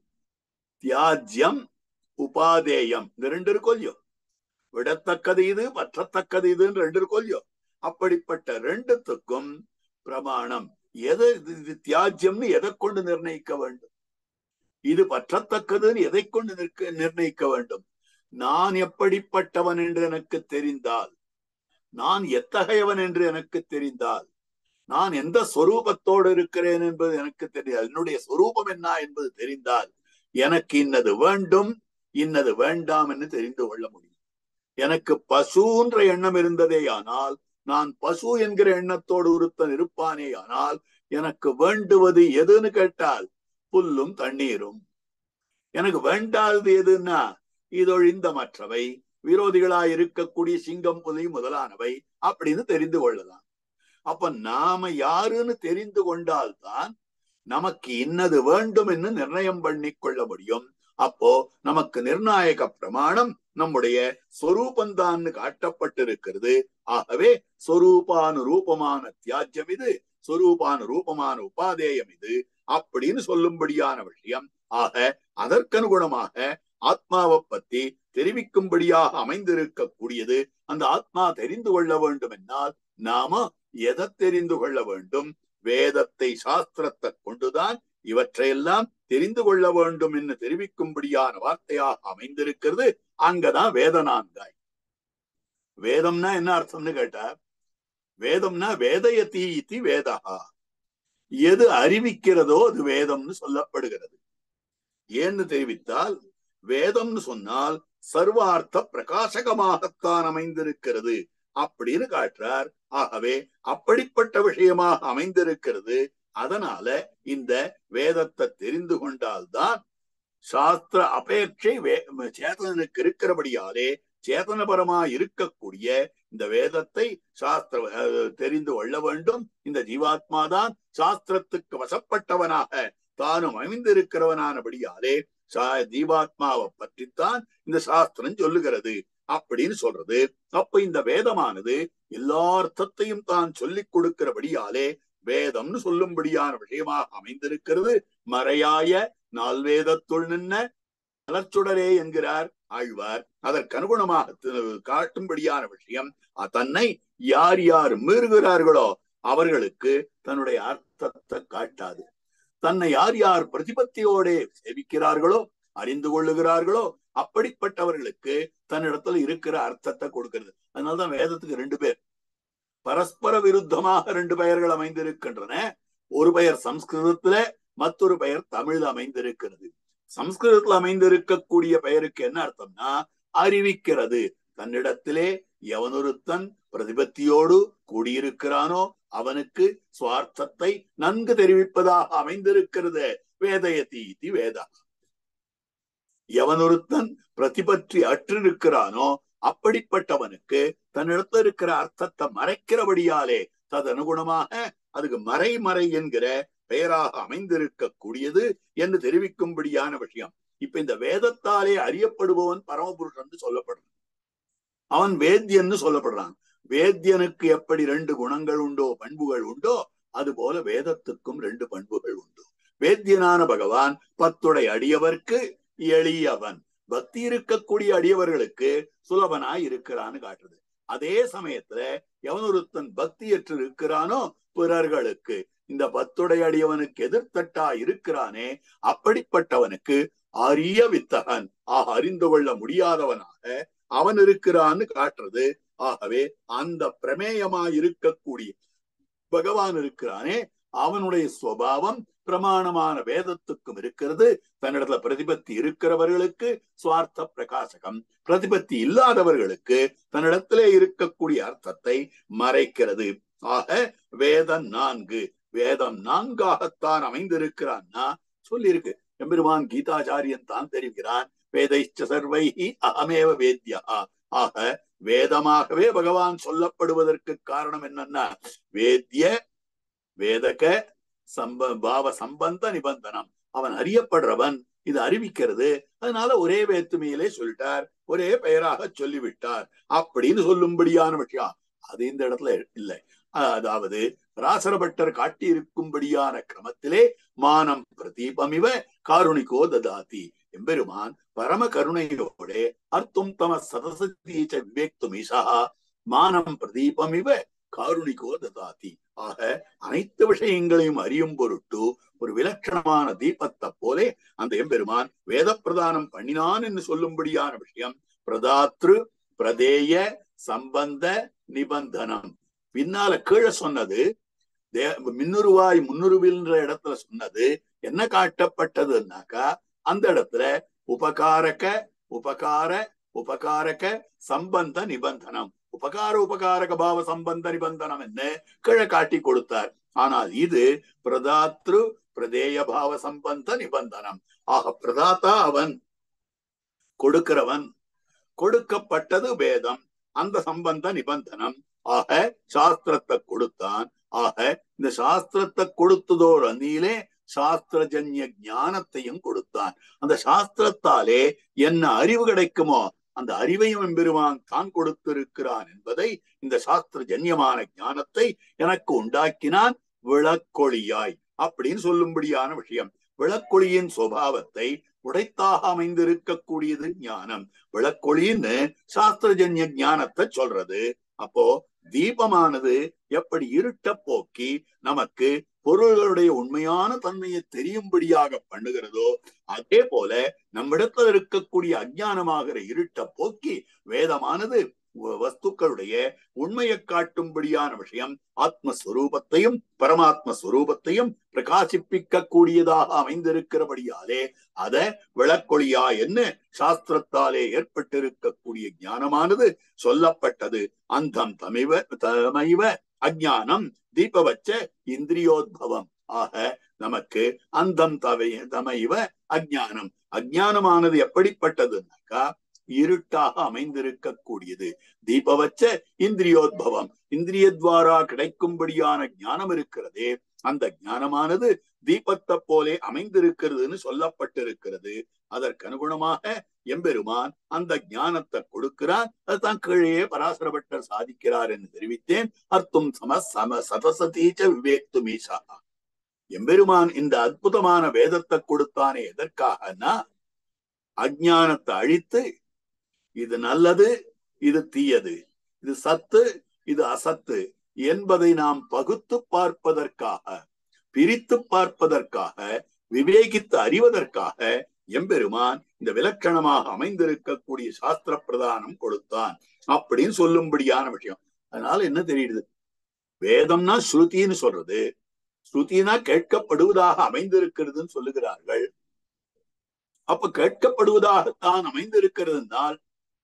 தியாஜ்யம் உபாதேயம் இந்த ரெண்டு இருக்கொல்லியோ விடத்தக்கது இது பற்றத்தக்கது இதுன்னு ரெண்டு இருக்கொல்லியோ அப்படிப்பட்ட ரெண்டுத்துக்கும் பிரமாணம் எதை இது தியாஜ்யம்னு எதை கொண்டு நிர்ணயிக்க வேண்டும் இது பற்றத்தக்கதுன்னு எதை கொண்டு நிற்க நிர்ணயிக்க வேண்டும் நான் எப்படிப்பட்டவன் என்று எனக்கு தெரிந்தால் நான் எத்தகையவன் என்று எனக்கு தெரிந்தால் நான் எந்த சொரூபத்தோடு இருக்கிறேன் என்பது எனக்கு தெரியாது என்னுடைய சொரூபம் என்ன என்பது தெரிந்தால் எனக்கு இன்னது வேண்டும் இன்னது வேண்டாம் என்று தெரிந்து கொள்ள முடியும் எனக்கு பசுன்ற எண்ணம் இருந்ததே ஆனால் நான் பசு என்கிற எண்ணத்தோடு ஒருத்தன் இருப்பானே ஆனால் எனக்கு வேண்டுவது எதுன்னு கேட்டால் புல்லும் தண்ணீரும் எனக்கு வேண்டாதது எதுன்னா இதொழிந்த மற்றவை விரோதிகளாய் இருக்கக்கூடிய சிங்கம் புலி முதலானவை அப்படின்னு தெரிந்து கொள்ளலாம் அப்ப நாம யாருன்னு தெரிந்து கொண்டால்தான் நமக்கு இன்னது வேண்டும் என்று நிர்ணயம் பண்ணி கொள்ள முடியும் அப்போ நமக்கு நிர்ணாயக பிரமாணம் நம்முடைய சொரூபந்தான் காட்டப்பட்டிருக்கிறது ஆகவே சொரூபானு ரூபமான தியாஜ்யம் இது சொரூபானு ரூபமான உபாதேயம் இது அப்படின்னு சொல்லும்படியான விஷயம் ஆக அதற்கனுகுணமாக ஆத்மாவை பத்தி தெரிவிக்கும்படியாக அமைந்திருக்கக்கூடியது அந்த ஆத்மா தெரிந்து கொள்ள வேண்டும் என்னால் நாம எதை தெரிந்து கொள்ள வேண்டும் வேதத்தை சாஸ்திரத்தை கொண்டுதான் இவற்றையெல்லாம் தெரிந்து கொள்ள வேண்டும் என்று தெரிவிக்கும்படியான வார்த்தையாக அமைந்திருக்கிறது அங்கதான் வேத நான்காய் வேதம்னா என்ன அர்த்தம்னு கேட்டா வேதம்னா வேதயதி இத்தி வேதா எது அறிவிக்கிறதோ அது வேதம்னு சொல்லப்படுகிறது ஏன்னு தெரிவித்தால் வேதம்னு சொன்னால் சர்வார்த்த பிரகாசகமாகத்தான் அமைந்திருக்கிறது அப்படின்னு காட்டுறார் ஆகவே அப்படிப்பட்ட விஷயமாக அமைந்திருக்கிறது அதனால இந்த வேதத்தை தெரிந்து கொண்டால்தான் சாஸ்திர அபேட்சை வே சேதனனுக்கு இருக்கிறபடியாலே சேதனபரமா இருக்கக்கூடிய இந்த வேதத்தை சாஸ்திர தெரிந்து கொள்ள வேண்டும் இந்த ஜீவாத்மா தான் சாஸ்திரத்துக்கு வசப்பட்டவனாக தானும் அமைந்திருக்கிறவனானபடியாலே ஜீவாத்மாவை பற்றித்தான் இந்த சாஸ்திரம் சொல்லுகிறது அப்படின்னு சொல்றது அப்ப இந்த வேதமானது எல்லா அர்த்தத்தையும் தான் சொல்லிக் கொடுக்கிறபடியாலே வேதம்னு சொல்லும்படியான விஷயமாக அமைந்திருக்கிறது மறையாய நால்வேதத்துள் நின்ன மலர்ச்சுடரே என்கிறார் ஆழ்வார் அதற்கனுகுணமாக காட்டும்படியான விஷயம் தன்னை யார் யார் மீறுகிறார்களோ அவர்களுக்கு தன்னுடைய அர்த்தத்தை காட்டாது தன்னை யார் யார் பிரதிபத்தியோட சேவிக்கிறார்களோ அறிந்து கொள்ளுகிறார்களோ அப்படிப்பட்டவர்களுக்கு தன்னிடத்துல இருக்கிற அர்த்தத்தை கொடுக்கிறது அதனாலதான் வேதத்துக்கு ரெண்டு பேர் பரஸ்பர விருத்தமாக ரெண்டு பெயர்கள் அமைந்திருக்கின்றன ஒரு பெயர் சம்ஸ்கிருதத்துல மற்றொரு பெயர் தமிழ்ல அமைந்திருக்கிறது சம்ஸ்கிருதத்துல அமைந்திருக்கக்கூடிய பெயருக்கு என்ன அர்த்தம்னா அறிவிக்கிறது தன்னிடத்திலே எவனொருத்தன் பிரதிபத்தியோடு கூடியிருக்கிறானோ அவனுக்கு சுவார்த்தத்தை நன்கு தெரிவிப்பதாக அமைந்திருக்கிறது வேதயதி இது வேதா எவனொருத்தன் பிரதிபற்றி அற்றிருக்கிறானோ அப்படிப்பட்டவனுக்கு தன்னிடத்துல இருக்கிற அர்த்தத்தை மறைக்கிறபடியாலே ததனுகுணமாக அதுக்கு மறைமறை என்கிற பெயராக அமைந்திருக்கக்கூடியது என்று தெரிவிக்கும்படியான விஷயம் இப்ப இந்த வேதத்தாலே அறியப்படுபவன் பரமபுருஷன் சொல்லப்படுறான் அவன் வேத்தியன்னு சொல்லப்படுறான் வேத்தியனுக்கு எப்படி ரெண்டு குணங்கள் உண்டோ பண்புகள் உண்டோ அது போல வேதத்துக்கும் ரெண்டு பண்புகள் உண்டு வேத்தியனான பகவான் பத்துடை அடியவர்க்கு எளியவன் பக்தி இருக்கக்கூடிய அடியவர்களுக்கு சுலபனாய் இருக்கிறான்னு காட்டுது அதே சமயத்துல எவனொருத்தன் பக்தியற்று இருக்கிறானோ பிறர்களுக்கு இந்த பத்துடை அடியவனுக்கு எதிர்த்தட்டா இருக்கிறானே அப்படிப்பட்டவனுக்கு அரிய வித்தகன் ஆக அறிந்து கொள்ள முடியாதவனாக அவன் இருக்கிறான்னு காட்டுறது ஆகவே அந்த பிரமேயமா இருக்கக்கூடிய பகவான் இருக்கிறானே அவனுடைய சுவாவம் பிரமாணமான வேதத்துக்கும் இருக்கிறது தன்னிடத்துல பிரதிபத்தி இருக்கிறவர்களுக்கு சுவார்த்த பிரகாசகம் பிரதிபத்தி இல்லாதவர்களுக்கு தன்னிடத்திலே இருக்கக்கூடிய அர்த்தத்தை மறைக்கிறது ஆக வேதம் நான்கு வேதம் நான்காகத்தான் அமைந்திருக்கிறான்னா சொல்லியிருக்கு எம்பெருமான் கீதாச்சாரியன் தான் தெரிவிக்கிறான் வேதைச்ச சர்வைஹி அகமேவ வேத்யா ஆக வேதமாகவே பகவான் சொல்லப்படுவதற்கு காரணம் என்னன்னா வேத்திய வேதக சம்ப பாவ சம்பந்த நிபந்தனம் அவன் அறியப்படுறவன் இது அறிவிக்கிறது அதனால ஒரே வேத்துமையிலே சொல்லிட்டார் ஒரே பெயராக சொல்லிவிட்டார் அப்படின்னு சொல்லும்படியான விஷயம் அது இந்த இடத்துல இல்லை அதாவது ராசரபட்டர் காட்டி இருக்கும்படியான கிரமத்திலே மானம் பிரதீபமிவ காருணிகோ ததாதி எம்பெருமான் பரம கருணையோட அர்த்தம் தம சதசதீச்ச விவேக்துமிசா மானம் பிரதீபமிவ காருணிகோ ததாதி ஆக அனைத்து விஷயங்களையும் அறியும் பொருட்டு ஒரு விலட்சணமான தீபத்தை போலே அந்த எம்பெருமான் வேத பிரதானம் பண்ணினான் என்று சொல்லும்படியான விஷயம் பிரதாத்ரு பிரதேய சம்பந்த நிபந்தனம் பின்னால கீழே சொன்னது மின்னுருவாய் முன்னுருவில்ன்ற இடத்துல சொன்னது என்ன காட்டப்பட்டதுன்னாக்கா அந்த இடத்துல உபகாரக உபகார உபகாரக சம்பந்த நிபந்தனம் உபகார உபகாரக பாவ சம்பந்த நிபந்தனம் என்ன கீழே காட்டி கொடுத்தார் ஆனால் இது பிரதாத்ரு பிரதேய பாவ சம்பந்த நிபந்தனம் ஆக பிரதாத்தா அவன் கொடுக்கிறவன் கொடுக்கப்பட்டது வேதம் அந்த சம்பந்த நிபந்தனம் ஆக சாஸ்திரத்தை கொடுத்தான் ஆக இந்த சாஸ்திரத்தை கொடுத்ததோர் அந்நியிலே சாஸ்திரஜன்ய ஞானத்தையும் கொடுத்தான் அந்த சாஸ்திரத்தாலே என்ன அறிவு கிடைக்குமோ அந்த அறிவையும் எம்பெருமான் தான் கொடுத்திருக்கிறான் என்பதை இந்த சாஸ்திர ஜன்யமான ஞானத்தை எனக்கு உண்டாக்கினான் விளக்கொளியாய் அப்படின்னு சொல்லும்படியான விஷயம் விளக்கொளியின் சுபாவத்தை உடைத்தாக அமைந்திருக்கக்கூடியது ஞானம் விளக்கொளின்னு சாஸ்திரஜன்ய ஞானத்தை சொல்றது அப்போ தீபமானது எப்படி இருட்ட போக்கி நமக்கு பொருள்களுடைய உண்மையான தன்மையை தெரியும்படியாக பண்ணுகிறதோ அதே போல நம்மிடத்தில் இருக்கக்கூடிய அஜானமாகிற இருட்ட போக்கி வேதமானது வஸ்துக்களுடைய உண்மையை காட்டும்படியான விஷயம் ஆத்மஸ்வரூபத்தையும் பரமாத்ம ஸ்வரூபத்தையும் பிரகாசிப்பிக்க கூடியதாக அமைந்திருக்கிறபடியாலே அத விளக்கொழியா என்ன சாஸ்திரத்தாலே ஏற்பட்டிருக்கக்கூடிய ஞானமானது சொல்லப்பட்டது அந்தம் தமிவ தமைவ அஜானம் தீபவச்ச இந்திரியோத்பவம் ஆக நமக்கு அந்தம் தவை தமைவ அஜானம் அஜானமானது எப்படிப்பட்டதுன்னாக்கா இருட்டாக அமைந்திருக்கக்கூடியது தீபவச்ச இந்திரியோத்பவம் இந்திரியத்வாரா கிடைக்கும்படியான ஞானம் இருக்கிறதே அந்த ஞானமானது தீபத்தை போலே அமைந்திருக்கிறதுன்னு சொல்லப்பட்டிருக்கிறது அதற்கு அனுகுணமாக எம்பெருமான் அந்த ஞானத்தை கொடுக்கிறார் அதுதான் கீழே பராசரபட்டர் சாதிக்கிறார் என்று தெரிவித்தேன் அர்த்தம் சம சம சதசதீச்ச விவேக்து மீசா எம்பெருமான் இந்த அற்புதமான வேதத்தை கொடுத்தானே எதற்காகனா அஜானத்தை அழித்து இது நல்லது இது தீயது இது சத்து இது அசத்து என்பதை நாம் பகுத்து பார்ப்பதற்காக பிரித்து பார்ப்பதற்காக விவேகித்து அறிவதற்காக எம்பெருமான் இந்த விலக்கணமாக அமைந்திருக்கக்கூடிய சாஸ்திர பிரதானம் கொடுத்தான் அப்படின்னு சொல்லும்படியான விஷயம் அதனால என்ன தெரியுது வேதம்னா ஸ்ருதின்னு சொல்றது ஸ்ருதினா கேட்கப்படுவதாக அமைந்திருக்கிறதுன்னு சொல்லுகிறார்கள் அப்ப கேட்கப்படுவதாகத்தான் அமைந்திருக்கிறதுனால்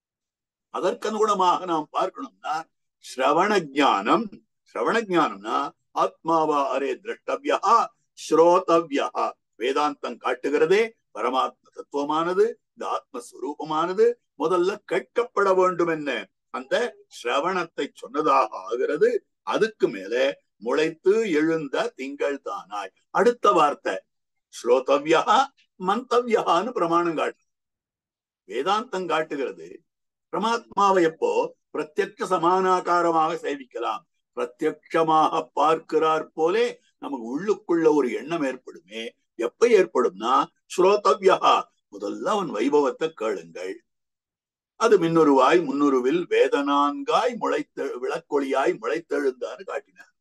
அதற்கனுகுணமாக நாம் பார்க்கணும்னா ஸ்ரவண ஜானம் ஸ்ரவண ஜானம்னா ஆத்மாவா அரே திரஷ்டவியா ஸ்ரோதவ்யா வேதாந்தம் காட்டுகிறதே பரமாத்ம தத்துவமானது இந்த ஆத்மஸ்வரூபமானது முதல்ல கேட்கப்பட வேண்டும் என்ன அந்த ஸ்ரவணத்தை சொன்னதாக ஆகிறது அதுக்கு மேல முளைத்து எழுந்த திங்கள் தானாய் அடுத்த வார்த்தை ஸ்ரோதவ்யா மந்தவ்யான்னு பிரமாணம் காட்டு வேதாந்தம் காட்டுகிறது பரமாத்மாவை எப்போ பிரத்யக்ஷ சமானாகாரமாக சேவிக்கலாம் பிரத்யக்ஷமாக பார்க்கிறார் போலே நமக்கு உள்ளுக்குள்ள ஒரு எண்ணம் ஏற்படுமே எப்ப ஏற்படும்னா ஸ்ரோதவ்யா முதல்ல அவன் வைபவத்தை கேளுங்கள் அது மின்னுருவாய் முன்னுருவில் வேதனான்காய் முளைத்த விளக்கொழியாய் முளைத்தெழுந்தான்னு காட்டினார்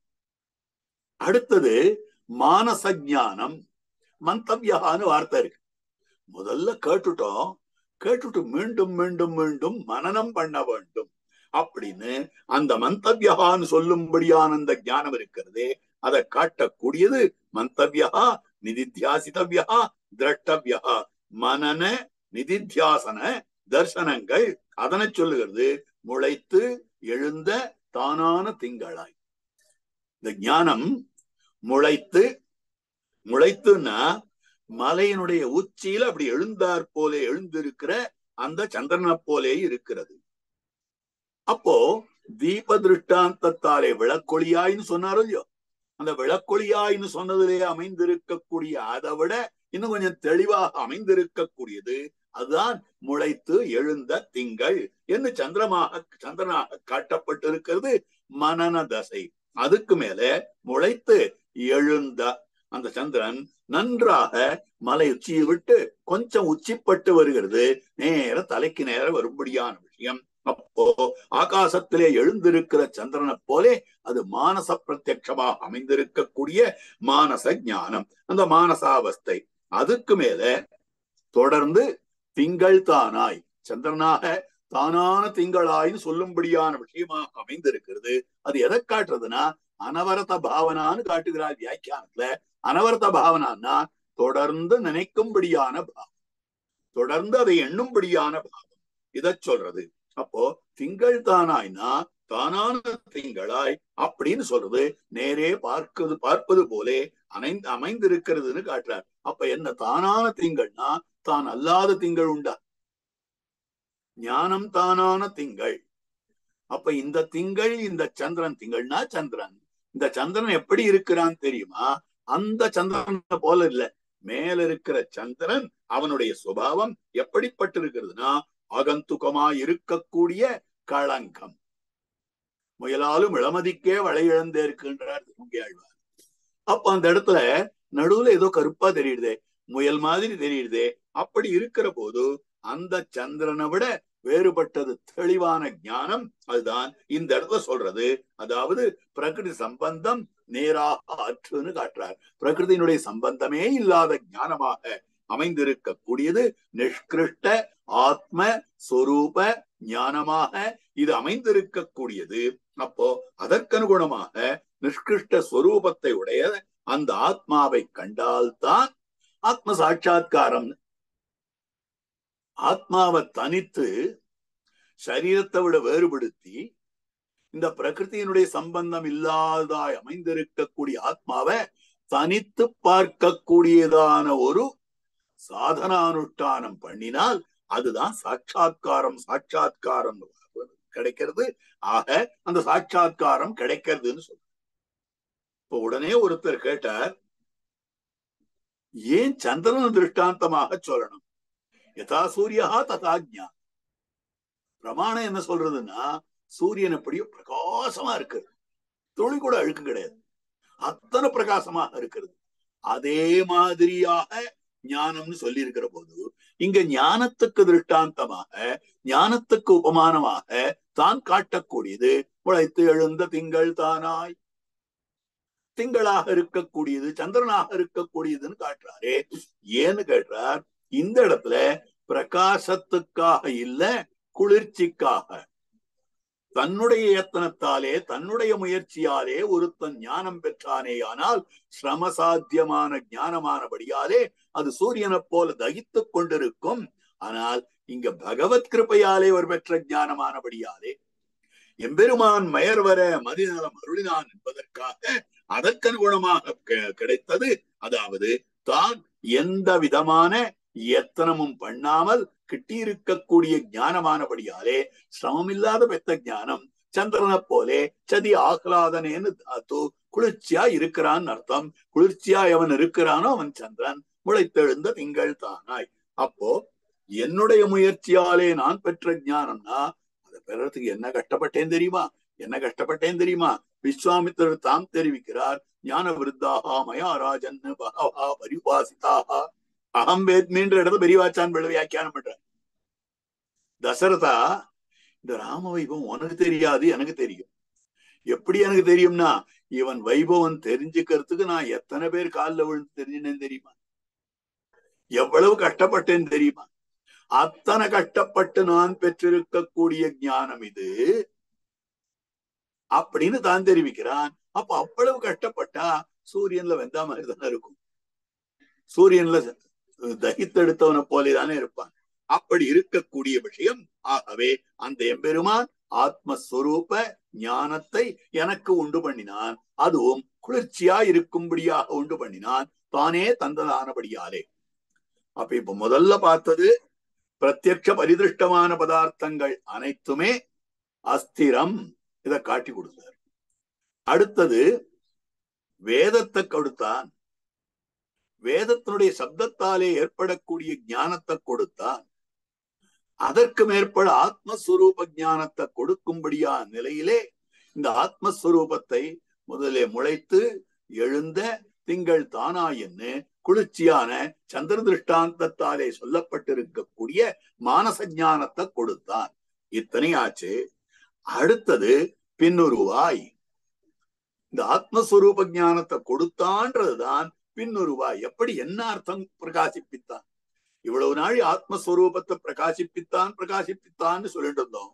அடுத்தது மானச ஞானம் மந்தவ்யான்னு வார்த்தை இருக்கு முதல்ல கேட்டுட்டோம் கேட்டுட்டு மீண்டும் மீண்டும் மீண்டும் மனநம் பண்ண வேண்டும் அப்படின்னு அந்த மந்தவ்யான்னு சொல்லும்படியான அந்த ஞானம் இருக்கிறதே அதை காட்டக்கூடியது மந்தவ்யா நிதித்தியாசிதவ்யா திரஷ்டவ்யா மனன நிதித்தியாசன தர்சனங்கள் அதனை சொல்லுகிறது முளைத்து எழுந்த தானான திங்களாய் இந்த ஞானம் முளைத்து முளைத்துன்னா மலையினுடைய உச்சியில அப்படி எழுந்தார் போலே எழுந்திருக்கிற அந்த சந்திரனை போலே இருக்கிறது அப்போ தீப திருஷ்டாந்தத்தாலே விளக்கொழியாயின்னு சொன்னாரோ இல்லையோ அந்த விளக்கொழியாயின்னு சொன்னதிலே அமைந்திருக்கக்கூடிய அதை விட இன்னும் கொஞ்சம் தெளிவாக அமைந்திருக்கக்கூடியது அதுதான் முளைத்து எழுந்த திங்கள் என்று சந்திரமாக சந்திரனாக காட்டப்பட்டிருக்கிறது மனன தசை அதுக்கு மேல முளைத்து எழுந்த அந்த சந்திரன் நன்றாக மலை உச்சியை விட்டு கொஞ்சம் உச்சிப்பட்டு வருகிறது நேர தலைக்கு நேர வரும்படியான விஷயம் அப்போ ஆகாசத்திலே எழுந்திருக்கிற சந்திரனை போலே அது மானச பிரத்யட்சமாக அமைந்திருக்கக்கூடிய மானச ஞானம் அந்த மானசாவஸ்தை அதுக்கு மேல தொடர்ந்து திங்கள் தானாய் சந்திரனாக தானான திங்களாயின்னு சொல்லும்படியான விஷயமாக அமைந்திருக்கிறது அது எதை காட்டுறதுன்னா அனவரத பாவனான்னு காட்டுகிறார் வியாக்கியானத்துல அனவரத பாவனான்னா தொடர்ந்து நினைக்கும்படியான பாவம் தொடர்ந்து அதை எண்ணும்படியான பாவம் இத சொல்றது அப்போ திங்கள் தானாய்னா தானான திங்களாய் அப்படின்னு சொல்றது நேரே பார்க்கிறது பார்ப்பது போலே அணைந்து அமைந்திருக்கிறதுன்னு காட்டுறார் அப்ப என்ன தானான திங்கள்னா தான் அல்லாத திங்கள் உண்டா ஞானம் தானான திங்கள் அப்ப இந்த திங்கள் இந்த சந்திரன் திங்கள்னா சந்திரன் இந்த சந்திரன் எப்படி இருக்கிறான் தெரியுமா அந்த சந்திரனை போல இல்ல மேல இருக்கிற சந்திரன் அவனுடைய சுபாவம் எப்படிப்பட்டிருக்கிறதுனா ஆகந்துகமா இருக்கக்கூடிய களங்கம் முயலாலும் இளமதிக்கே வளையிழந்தே இருக்கின்றார் ஆழ்வார் அப்ப அந்த இடத்துல நடுவுல ஏதோ கருப்பா தெரியுதே முயல் மாதிரி தெரியுதே அப்படி இருக்கிற போது அந்த சந்திரனை விட வேறுபட்டது தெளிவான ஞானம் அதுதான் இந்த இடத்துல சொல்றது அதாவது பிரகிருதி சம்பந்தம் நேராக அற்றுன்னு காட்டுறார் பிரகிருதியினுடைய சம்பந்தமே இல்லாத ஞானமாக அமைந்திருக்கக்கூடியது நிஷ்கிருஷ்ட ஆத்ம சொரூப ஞானமாக இது அமைந்திருக்கக்கூடியது அப்போ அதற்கனுகுணமாக நிஷ்கிருஷ்ட ஸ்வரூபத்தை உடைய அந்த ஆத்மாவை கண்டால்தான் ஆத்ம சாட்சா்காரம் ஆத்மாவை தனித்து சரீரத்தை விட வேறுபடுத்தி இந்த பிரகிருத்தியினுடைய சம்பந்தம் இல்லாதாய் அமைந்திருக்கக்கூடிய ஆத்மாவை தனித்து பார்க்கக்கூடியதான ஒரு சாதனானுஷ்டானம் பண்ணினால் அதுதான் சாட்சா்காரம் சாட்சா்காரம் கிடைக்கிறது ஆக அந்த சாட்சா்காரம் கிடைக்கிறதுன்னு சொல்ற இப்ப உடனே ஒருத்தர் கேட்டார் ஏன் சந்திரன் திருஷ்டாந்தமாக சொல்லணும் யதா சூரியா ததா ஜான் பிரமாணம் என்ன சொல்றதுன்னா சூரியன் எப்படியோ பிரகாசமா இருக்கு துளி கூட அழுக்கு கிடையாது அத்தனை பிரகாசமாக இருக்கிறது அதே மாதிரியாக ஞானம்னு சொல்லி இருக்கிற போது இங்க ஞானத்துக்கு திருஷ்டாந்தமாக ஞானத்துக்கு உபமானமாக தான் காட்டக்கூடியது உழைத்து எழுந்த திங்கள் தானாய் திங்களாக இருக்கக்கூடியது சந்திரனாக இருக்கக்கூடியதுன்னு காட்டுறாரே ஏன்னு கேட்டார் இந்த இடத்துல பிரகாசத்துக்காக இல்ல குளிர்ச்சிக்காக தன்னுடைய எத்தனத்தாலே தன்னுடைய முயற்சியாலே ஒருத்தன் ஞானம் பெற்றானே ஆனால் சிரமசாத்தியமான ஞானமானபடியாலே அது சூரியனை போல தகித்துக் கொண்டிருக்கும் ஆனால் இங்க பகவத் கிருப்பையாலே ஒரு பெற்ற ஞானமானபடியாலே எம்பெருமான் மயர் வர மதிநலம் அருளினான் என்பதற்காக அதற்கனுகுணமாக கிடைத்தது அதாவது தான் எந்த விதமான எத்தனமும் பண்ணாமல் கிட்டியிருக்கக்கூடிய ஞானமானபடியாலே சிரமம் இல்லாத பெத்த ஞானம் சந்திரனை போலே சதி ஆஹ்லாதனேன்னு தாத்து குளிர்ச்சியா இருக்கிறான்னு அர்த்தம் குளிர்ச்சியா எவன் இருக்கிறானோ அவன் சந்திரன் முளைத்தெழுந்த திங்கள் தானாய் அப்போ என்னுடைய முயற்சியாலே நான் பெற்ற ஞானம்னா அதை பெறறதுக்கு என்ன கஷ்டப்பட்டேன் தெரியுமா என்ன கஷ்டப்பட்டேன் தெரியுமா விஸ்வாமித்திரர் தாம் தெரிவிக்கிறார் ஞான விருத்தாகா மயா ராஜன் பகவா பரிபாசிதாக அகம் வேத்மின்ற இடத்துல பெரியவாச்சான் பிள்ளை வியாக்கியானம் பண்றார் தசரதா இந்த ராம வைபவம் உனக்கு தெரியாது எனக்கு தெரியும் எப்படி எனக்கு தெரியும்னா இவன் வைபவம் தெரிஞ்சுக்கிறதுக்கு நான் எத்தனை பேர் காலில் விழுந்து தெரிஞ்சினேன் தெரியுமா எவ்வளவு கஷ்டப்பட்டேன்னு தெரியுமா அத்தனை கஷ்டப்பட்டு நான் பெற்றிருக்கக்கூடிய ஞானம் இது அப்படின்னு தான் தெரிவிக்கிறான் அப்ப அவ்வளவு கஷ்டப்பட்டா சூரியன்ல வெந்தா மாதிரி தானே இருக்கும் சூரியன்ல தகித்தெடுத்தவனை போலேதானே இருப்பான் அப்படி இருக்கக்கூடிய விஷயம் ஆகவே அந்த எம்பெருமான் ஆத்மஸ்வரூப ஞானத்தை எனக்கு உண்டு பண்ணினான் அதுவும் குளிர்ச்சியா இருக்கும்படியாக உண்டு பண்ணினான் தானே தந்ததானபடியாலே அப்ப இப்ப முதல்ல பார்த்தது பிரத்யட்ச பரிதிருஷ்டமான பதார்த்தங்கள் அனைத்துமே அஸ்திரம் இத காட்டி கொடுத்தார் அடுத்தது வேதத்தை கொடுத்தான் வேதத்தினுடைய சப்தத்தாலே ஏற்படக்கூடிய ஞானத்தை கொடுத்தான் அதற்கு மேற்பட ஆத்மஸ்வரூப ஞானத்தை கொடுக்கும்படியா நிலையிலே இந்த ஆத்மஸ்வரூபத்தை முதலே முளைத்து எழுந்த திங்கள் தானா என்று குளிர்ச்சியான சந்திர திருஷ்டாந்தத்தாலே சொல்லப்பட்டிருக்கக்கூடிய மானச ஞானத்தை கொடுத்தான் இத்தனை ஆச்சு அடுத்தது பின்னுருவாய் இந்த ஆத்மஸ்வரூப ஞானத்தை கொடுத்தான்றதுதான் பின்னுருவாய் எப்படி என்ன அர்த்தம் பிரகாசிப்பித்தான் இவ்வளவு நாள் ஆத்மஸ்வரூபத்தை பிரகாசிப்பித்தான் பிரகாசிப்பித்தான்னு சொல்லிட்டு இருந்தோம்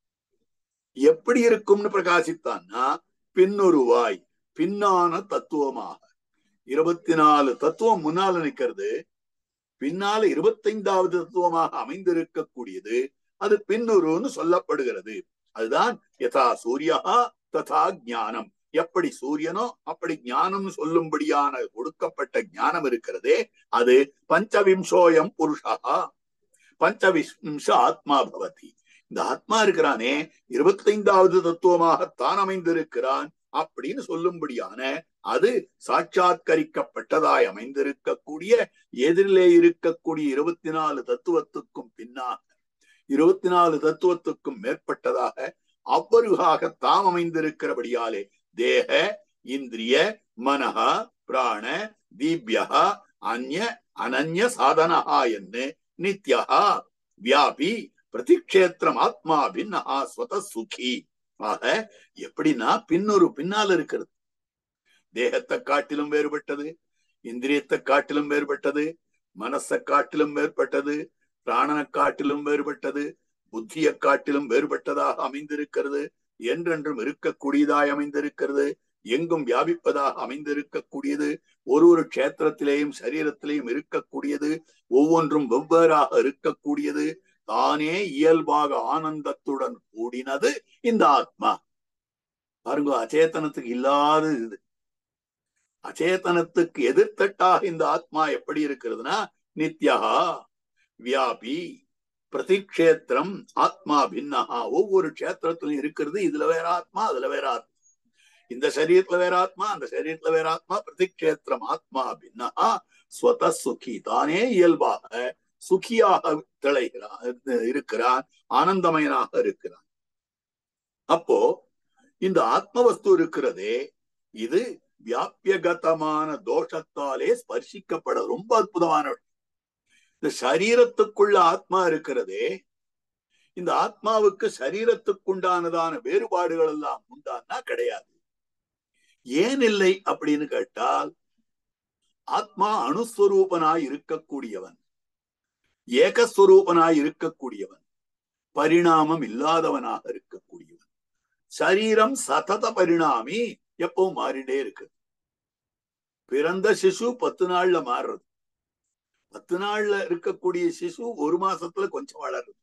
எப்படி இருக்கும்னு பிரகாசித்தான்னா பின்னுருவாய் பின்னான தத்துவமாக இருபத்தி நாலு தத்துவம் முன்னால நிக்கிறது பின்னால இருபத்தைந்தாவது தத்துவமாக அமைந்திருக்கக்கூடியது அது பின்னுருன்னு சொல்லப்படுகிறது அதுதான் யதா சூரியா ததா ஞானம் எப்படி சூரியனோ அப்படி ஞானம் சொல்லும்படியான கொடுக்கப்பட்ட ஞானம் இருக்கிறதே அது பஞ்சவிம்சோயம் புருஷா பஞ்சவிம்ச ஆத்மா பவதி இந்த ஆத்மா இருக்கிறானே இருபத்தைந்தாவது தத்துவமாக தான் அமைந்திருக்கிறான் அப்படின்னு சொல்லும்படியான அது சாட்சாத்கரிக்கப்பட்டதாய் அமைந்திருக்கக்கூடிய எதிரிலே இருக்கக்கூடிய இருபத்தி நாலு தத்துவத்துக்கும் பின்னாக இருபத்தி நாலு தத்துவத்துக்கும் மேற்பட்டதாக அவ்வருகாக தாம் அமைந்திருக்கிறபடியாலே தேக இந்திரிய மனஹா பிராண தீபியா அந்ய அனன்ய சாதனஹா என்று நித்யா வியாபி பிரதிக்ஷேத்திரம் ஆத்மா பின்னஹா ஸ்வத சுகி ஆக எப்படின்னா பின்னொரு பின்னால் இருக்கிறது தேகத்தை காட்டிலும் வேறுபட்டது இந்திரியத்தை காட்டிலும் வேறுபட்டது மனசை காட்டிலும் வேறுபட்டது பிராணனை காட்டிலும் வேறுபட்டது புத்தியை காட்டிலும் வேறுபட்டதாக அமைந்திருக்கிறது என்றென்றும் இருக்கக்கூடியதாய் அமைந்திருக்கிறது எங்கும் வியாபிப்பதாக அமைந்திருக்கக்கூடியது ஒரு ஒரு கஷேத்திரத்திலேயும் சரீரத்திலேயும் இருக்கக்கூடியது ஒவ்வொன்றும் வெவ்வேறாக இருக்கக்கூடியது தானே இயல்பாக ஆனந்தத்துடன் கூடினது இந்த ஆத்மா பாருங்க அச்சேதனத்துக்கு இல்லாத இது அச்சேதனத்துக்கு எதிர்த்தட்டாக இந்த ஆத்மா எப்படி இருக்கிறதுனா நித்யா வியாபி பிரதிக்ஷேத்திரம் ஆத்மா பின்னஹா ஒவ்வொரு கஷேத்திரத்திலும் இருக்கிறது இதுல வேற ஆத்மா அதுல வேற ஆத்மா இந்த சரீரத்துல வேற ஆத்மா அந்த சரீரத்துல வேற ஆத்மா பிரதிக்ஷேத்திரம் ஆத்மா பின்னஹா ஸ்வத சுகி தானே இயல்பாக சுகியாக திளைகிறான் இருக்கிறான் ஆனந்தமயனாக இருக்கிறான் அப்போ இந்த ஆத்ம வஸ்து இருக்கிறதே இது வியாபியகதமான தோஷத்தாலே ஸ்பர்சிக்கப்பட ரொம்ப அற்புதமான இந்த சரீரத்துக்குள்ள ஆத்மா இருக்கிறதே இந்த ஆத்மாவுக்கு சரீரத்துக்குண்டானதான வேறுபாடுகள் எல்லாம் உண்டானா கிடையாது ஏன் இல்லை அப்படின்னு கேட்டால் ஆத்மா அணுஸ்வரூபனாய் இருக்கக்கூடியவன் ஏகஸ்வரூபனாய் இருக்கக்கூடியவன் பரிணாமம் இல்லாதவனாக இருக்கக்கூடியவன் சரீரம் சதத பரிணாமி எப்பவும் மாறிண்டே இருக்கு பிறந்த சிசு பத்து நாள்ல மாறுறது பத்து நாள்ல இருக்கக்கூடிய சிசு ஒரு மாசத்துல கொஞ்சம் வளருது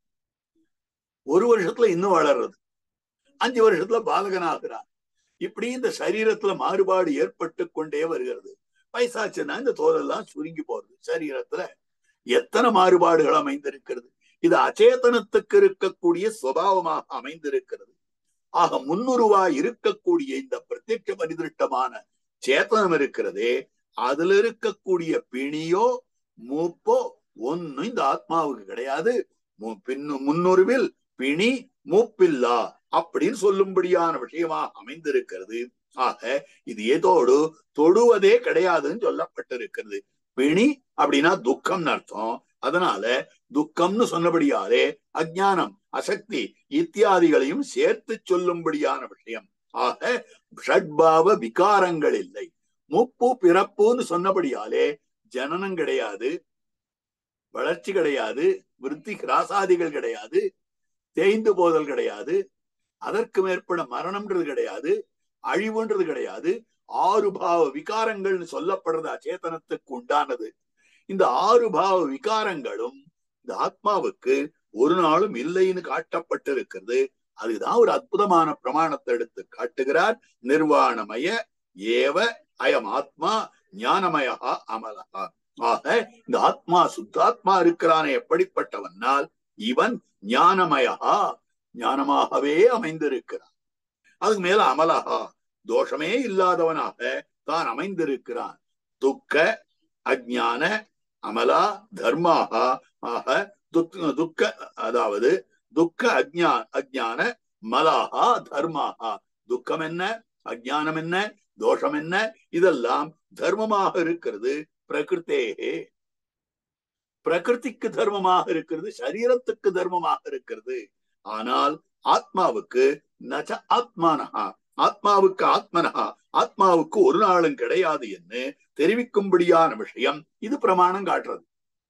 ஒரு வருஷத்துல இன்னும் வளர்றது அஞ்சு வருஷத்துல பாலகனாகிறான் இப்படி இந்த சரீரத்துல மாறுபாடு ஏற்பட்டு கொண்டே வருகிறது வயசாச்சுன்னா இந்த தோலெல்லாம் சுருங்கி போறது சரீரத்துல எத்தனை மாறுபாடுகள் அமைந்திருக்கிறது இது அச்சேதனத்துக்கு இருக்கக்கூடிய சுவாவமாக அமைந்திருக்கிறது ஆக முன்னுருவா இருக்கக்கூடிய இந்த பிரத்யட்ச பரிதிருஷ்டமான சேத்தனம் இருக்கிறதே அதுல இருக்கக்கூடிய பிணியோ மூப்போ ஒன்னும் இந்த ஆத்மாவுக்கு கிடையாது பின்னு முன்னுருவில் பிணி மூப்பில்லா அப்படின்னு சொல்லும்படியான விஷயமா அமைந்திருக்கிறது ஆக இது ஏதோடு தொடுவதே கிடையாதுன்னு சொல்லப்பட்டிருக்கிறது பிணி அப்படின்னா துக்கம்னு அர்த்தம் அதனால துக்கம்னு சொன்னபடியாலே அஜானம் அசக்தி இத்தியாதிகளையும் சேர்த்து சொல்லும்படியான விஷயம் ஆக ஷட்பாவ விகாரங்கள் இல்லை முப்பு பிறப்புன்னு சொன்னபடியாலே ஜனனம் கிடையாது வளர்ச்சி கிடையாது விருத்தி கிராசாதிகள் கிடையாது தேய்ந்து போதல் கிடையாது அதற்கு மேற்பட மரணம்ன்றது கிடையாது அழிவுன்றது கிடையாது ஆறு பாவ விகாரங்கள்னு சொல்லப்படுறது அச்சேதனத்துக்கு உண்டானது இந்த ஆறு பாவ விகாரங்களும் இந்த ஆத்மாவுக்கு ஒரு நாளும் இல்லைன்னு காட்டப்பட்டிருக்கிறது அதுதான் ஒரு அற்புதமான பிரமாணத்தை எடுத்து காட்டுகிறார் நிர்வாணமய ஏவ அயம் ஆத்மா ஞானமயா அமலகா ஆக இந்த ஆத்மா சுத்தாத்மா இருக்கிறானே எப்படிப்பட்டவனால் இவன் ஞானமயா ஞானமாகவே அமைந்திருக்கிறான் அதுக்கு மேல அமலகா தோஷமே இல்லாதவனாக தான் அமைந்திருக்கிறான் துக்க அஜான அமலா தர்மாகா ஆக துக்க அதாவது துக்க அஜ்ஞா அஜான மலாகா தர்மாகா துக்கம் என்ன அஜானம் என்ன தோஷம் என்ன இதெல்லாம் தர்மமாக இருக்கிறது பிரகிருத்தேகே பிரகிருதிக்கு தர்மமாக இருக்கிறது சரீரத்துக்கு தர்மமாக இருக்கிறது ஆனால் ஆத்மாவுக்கு நச்ச ஆத்மானஹா ஆத்மாவுக்கு ஆத்மனஹா ஆத்மாவுக்கு ஒரு நாளும் கிடையாது என்று தெரிவிக்கும்படியான விஷயம் இது பிரமாணம் காட்டுறது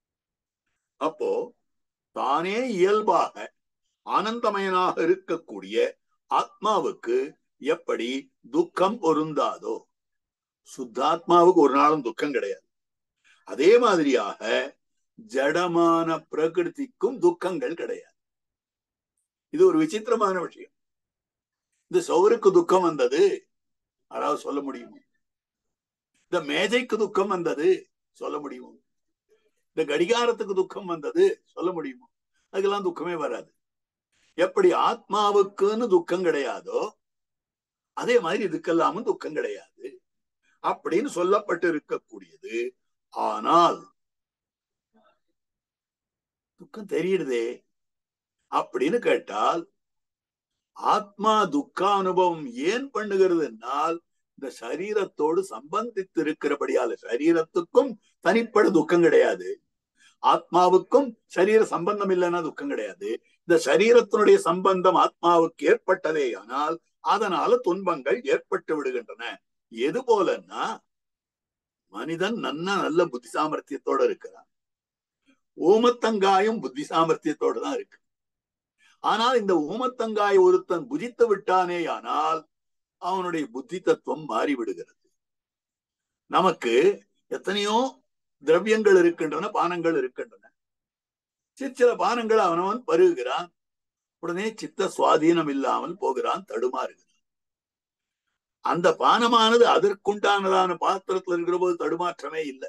அப்போ தானே இயல்பாக ஆனந்தமயனாக இருக்கக்கூடிய ஆத்மாவுக்கு எப்படி துக்கம் பொருந்தாதோ சுத்தாத்மாவுக்கு ஒரு நாளும் துக்கம் கிடையாது அதே மாதிரியாக ஜடமான பிரகிருதிக்கும் துக்கங்கள் கிடையாது இது ஒரு விசித்திரமான விஷயம் இந்த சௌருக்கு துக்கம் வந்தது அதாவது சொல்ல முடியுமா இந்த மேஜைக்கு துக்கம் வந்தது சொல்ல முடியுமா இந்த கடிகாரத்துக்கு துக்கம் வந்தது சொல்ல முடியுமா அதுக்கெல்லாம் துக்கமே வராது எப்படி ஆத்மாவுக்குன்னு துக்கம் கிடையாதோ அதே மாதிரி இதுக்கெல்லாமும் துக்கம் கிடையாது அப்படின்னு சொல்லப்பட்டு இருக்கக்கூடியது ஆனால் துக்கம் தெரியுதே அப்படின்னு கேட்டால் ஆத்மா துக்க அனுபவம் ஏன் பண்ணுகிறதுனால் இந்த சரீரத்தோடு சம்பந்தித்து இருக்கிறபடியால சரீரத்துக்கும் தனிப்பட துக்கம் கிடையாது ஆத்மாவுக்கும் சரீர சம்பந்தம் இல்லைன்னா துக்கம் கிடையாது இந்த சரீரத்தினுடைய சம்பந்தம் ஆத்மாவுக்கு ஏற்பட்டதே ஆனால் அதனால துன்பங்கள் ஏற்பட்டு விடுகின்றன எது போலன்னா மனிதன் நன்னா நல்ல புத்தி சாமர்த்தியத்தோட இருக்கிறான் ஊமத்தங்காயும் புத்தி சாமர்த்தியத்தோட தான் இருக்கு ஆனால் இந்த ஊமத்தங்காய் ஒருத்தன் புதித்து விட்டானே ஆனால் அவனுடைய புத்தி தத்துவம் மாறிவிடுகிறது நமக்கு எத்தனையோ திரவியங்கள் இருக்கின்றன பானங்கள் இருக்கின்றன சிற்சில பானங்கள் அவனவன் பருகுகிறான் உடனே சித்த சுவாதீனம் இல்லாமல் போகிறான் தடுமாறுகிறான் அந்த பானமானது அதற்குண்டானதான பாத்திரத்தில் இருக்கிற போது தடுமாற்றமே இல்லை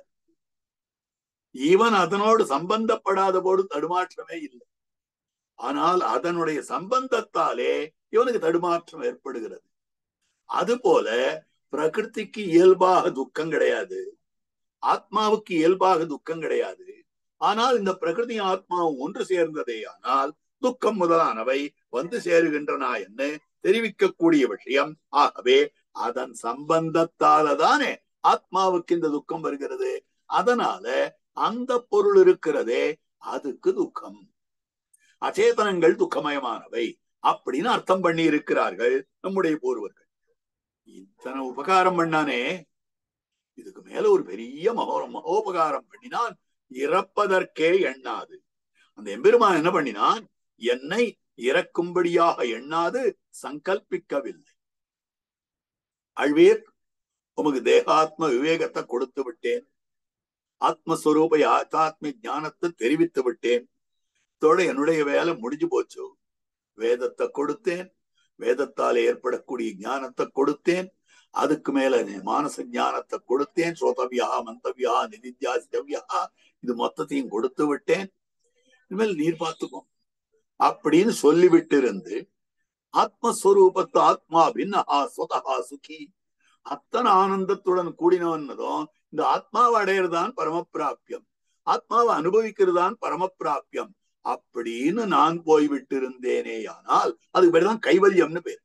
இவன் அதனோடு சம்பந்தப்படாத போது தடுமாற்றமே இல்லை ஆனால் அதனுடைய சம்பந்தத்தாலே இவனுக்கு தடுமாற்றம் ஏற்படுகிறது அதுபோல பிரகிருதிக்கு இயல்பாக துக்கம் கிடையாது ஆத்மாவுக்கு இயல்பாக துக்கம் கிடையாது ஆனால் இந்த பிரகிருதி ஆத்மாவும் ஒன்று சேர்ந்ததே ஆனால் துக்கம் முதலானவை வந்து சேருகின்றன என்று தெரிவிக்கக்கூடிய விஷயம் ஆகவே அதன் சம்பந்தத்தால தானே ஆத்மாவுக்கு இந்த துக்கம் வருகிறது அதனால அந்த பொருள் இருக்கிறதே அதுக்கு துக்கம் அச்சேதனங்கள் துக்கமயமானவை அப்படின்னு அர்த்தம் பண்ணி இருக்கிறார்கள் நம்முடைய பூர்வர்கள் இத்தனை உபகாரம் பண்ணானே இதுக்கு மேல ஒரு பெரிய மகோ மகோபகாரம் பண்ணினான் இறப்பதற்கே எண்ணாது அந்த எம்பெருமான் என்ன பண்ணினான் என்னை இறக்கும்படியாக எண்ணாது சங்கல்பிக்கவில்லை அழ்வீர் உமக்கு தேகாத்ம விவேகத்தை கொடுத்து விட்டேன் ஆத்மஸ்வரூப ஆத்தாத்ம ஞானத்தை தெரிவித்து விட்டேன் இதோட என்னுடைய வேலை முடிஞ்சு போச்சு வேதத்தை கொடுத்தேன் வேதத்தால் ஏற்படக்கூடிய ஞானத்தை கொடுத்தேன் அதுக்கு மேல மானச ஞானத்தை கொடுத்தேன் சோதவியா மந்தவியா நிதித்யா சிதவியா இது மொத்தத்தையும் கொடுத்து விட்டேன் இனிமேல் நீர் பார்த்துக்கோ அப்படின்னு சொல்லிவிட்டு இருந்து ஆத்மஸ்வரூபத்து ஆத்மா பின்னஹா சொதஹா சுகி அத்தனை ஆனந்தத்துடன் கூடினவன்னதும் இந்த ஆத்மாவை அடையிறதான் பரமப்பிராபியம் ஆத்மாவை அனுபவிக்கிறதுதான் பரமப்பிராபியம் அப்படின்னு நான் போய்விட்டு இருந்தேனே ஆனால் அதுக்கு பேர் தான் கைவல்யம்னு பேர்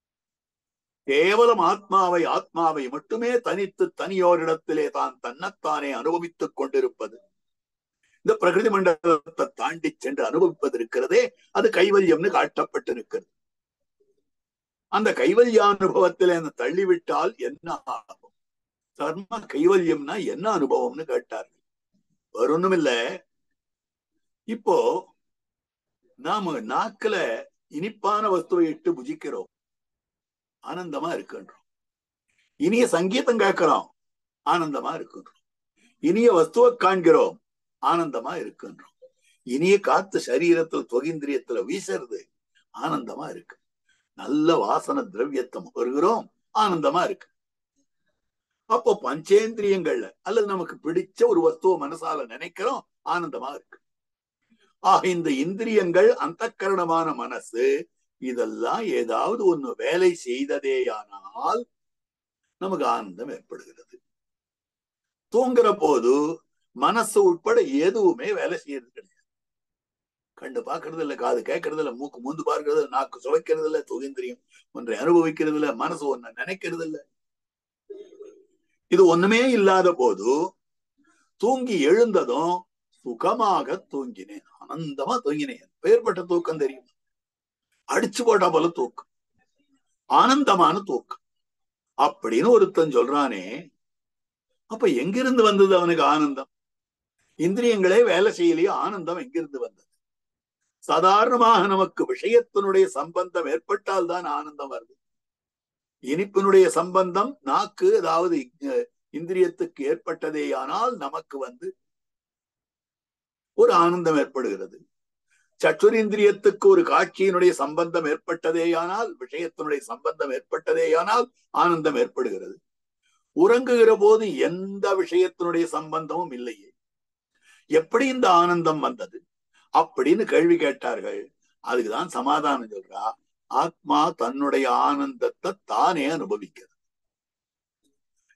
கேவலம் ஆத்மாவை ஆத்மாவை மட்டுமே தனித்து தனியோரிடத்திலே தான் தன்னைத்தானே அனுபவித்துக் கொண்டிருப்பது இந்த பிரகிருதி மண்டலத்தை தாண்டி சென்று அனுபவிப்பது இருக்கிறதே அது கைவல்யம்னு காட்டப்பட்டிருக்கிறது அந்த கைவல்ய அனுபவத்திலே அந்த தள்ளிவிட்டால் என்ன ஆகும் தர்ம கைவல்யம்னா என்ன அனுபவம்னு கேட்டார்கள் வருணும் இல்ல இப்போ நாம நாக்குல இனிப்பான வஸ்துவை இட்டு புஜிக்கிறோம் ஆனந்தமா இருக்கின்றோம் இனிய சங்கீதம் கேட்கிறோம் ஆனந்தமா இருக்கின்றோம் இனிய வஸ்துவை காண்கிறோம் ஆனந்தமா இருக்கின்றோம் இனிய காத்து சரீரத்தில் தொகிந்திரியத்துல வீசுறது ஆனந்தமா இருக்கு நல்ல வாசன திரவியத்தை வருகிறோம் ஆனந்தமா இருக்கு அப்போ பஞ்சேந்திரியங்கள்ல அல்லது நமக்கு பிடிச்ச ஒரு வஸ்துவ மனசால நினைக்கிறோம் ஆனந்தமா இருக்கு ஆக இந்த இந்திரியங்கள் அந்த கரணமான மனசு இதெல்லாம் ஏதாவது ஒண்ணு வேலை செய்ததேயானால் நமக்கு ஆனந்தம் ஏற்படுகிறது தூங்குற போது மனசு உட்பட எதுவுமே வேலை செய்யறது கிடையாது கண்டு பாக்குறது இல்ல காது கேட்கறது இல்ல மூக்கு மூந்து பார்க்கறது இல்ல நாக்கு சுவைக்கிறது இல்ல தொகிந்திரியம் ஒன்றை அனுபவிக்கிறது இல்ல மனசு ஒன்றை நினைக்கிறது இல்ல இது ஒண்ணுமே இல்லாத போது தூங்கி எழுந்ததும் சுகமாக தூங்கினேன் ஆனந்தமா தூங்கினேன் பெயர்பட்ட தூக்கம் தெரியும் அடிச்சு போட்டா போல தூக்கம் ஆனந்தமான தூக்கம் அப்படின்னு ஒருத்தன் சொல்றானே அப்ப எங்கிருந்து வந்தது அவனுக்கு ஆனந்தம் இந்திரியங்களே வேலை செய்யலையோ ஆனந்தம் எங்கிருந்து வந்தது சாதாரணமாக நமக்கு விஷயத்தினுடைய சம்பந்தம் ஏற்பட்டால் தான் ஆனந்தம் வருது இனிப்பினுடைய சம்பந்தம் நாக்கு அதாவது இந்திரியத்துக்கு ஏற்பட்டதேயானால் நமக்கு வந்து ஒரு ஆனந்தம் ஏற்படுகிறது சற்றுரிந்திரியத்துக்கு ஒரு காட்சியினுடைய சம்பந்தம் ஏற்பட்டதேயானால் விஷயத்தினுடைய சம்பந்தம் ஏற்பட்டதேயானால் ஆனந்தம் ஏற்படுகிறது உறங்குகிற போது எந்த விஷயத்தினுடைய சம்பந்தமும் இல்லையே எப்படி இந்த ஆனந்தம் வந்தது அப்படின்னு கேள்வி கேட்டார்கள் அதுக்குதான் சமாதானம் சொல்றா ஆத்மா தன்னுடைய ஆனந்தத்தை தானே அனுபவிக்கிறது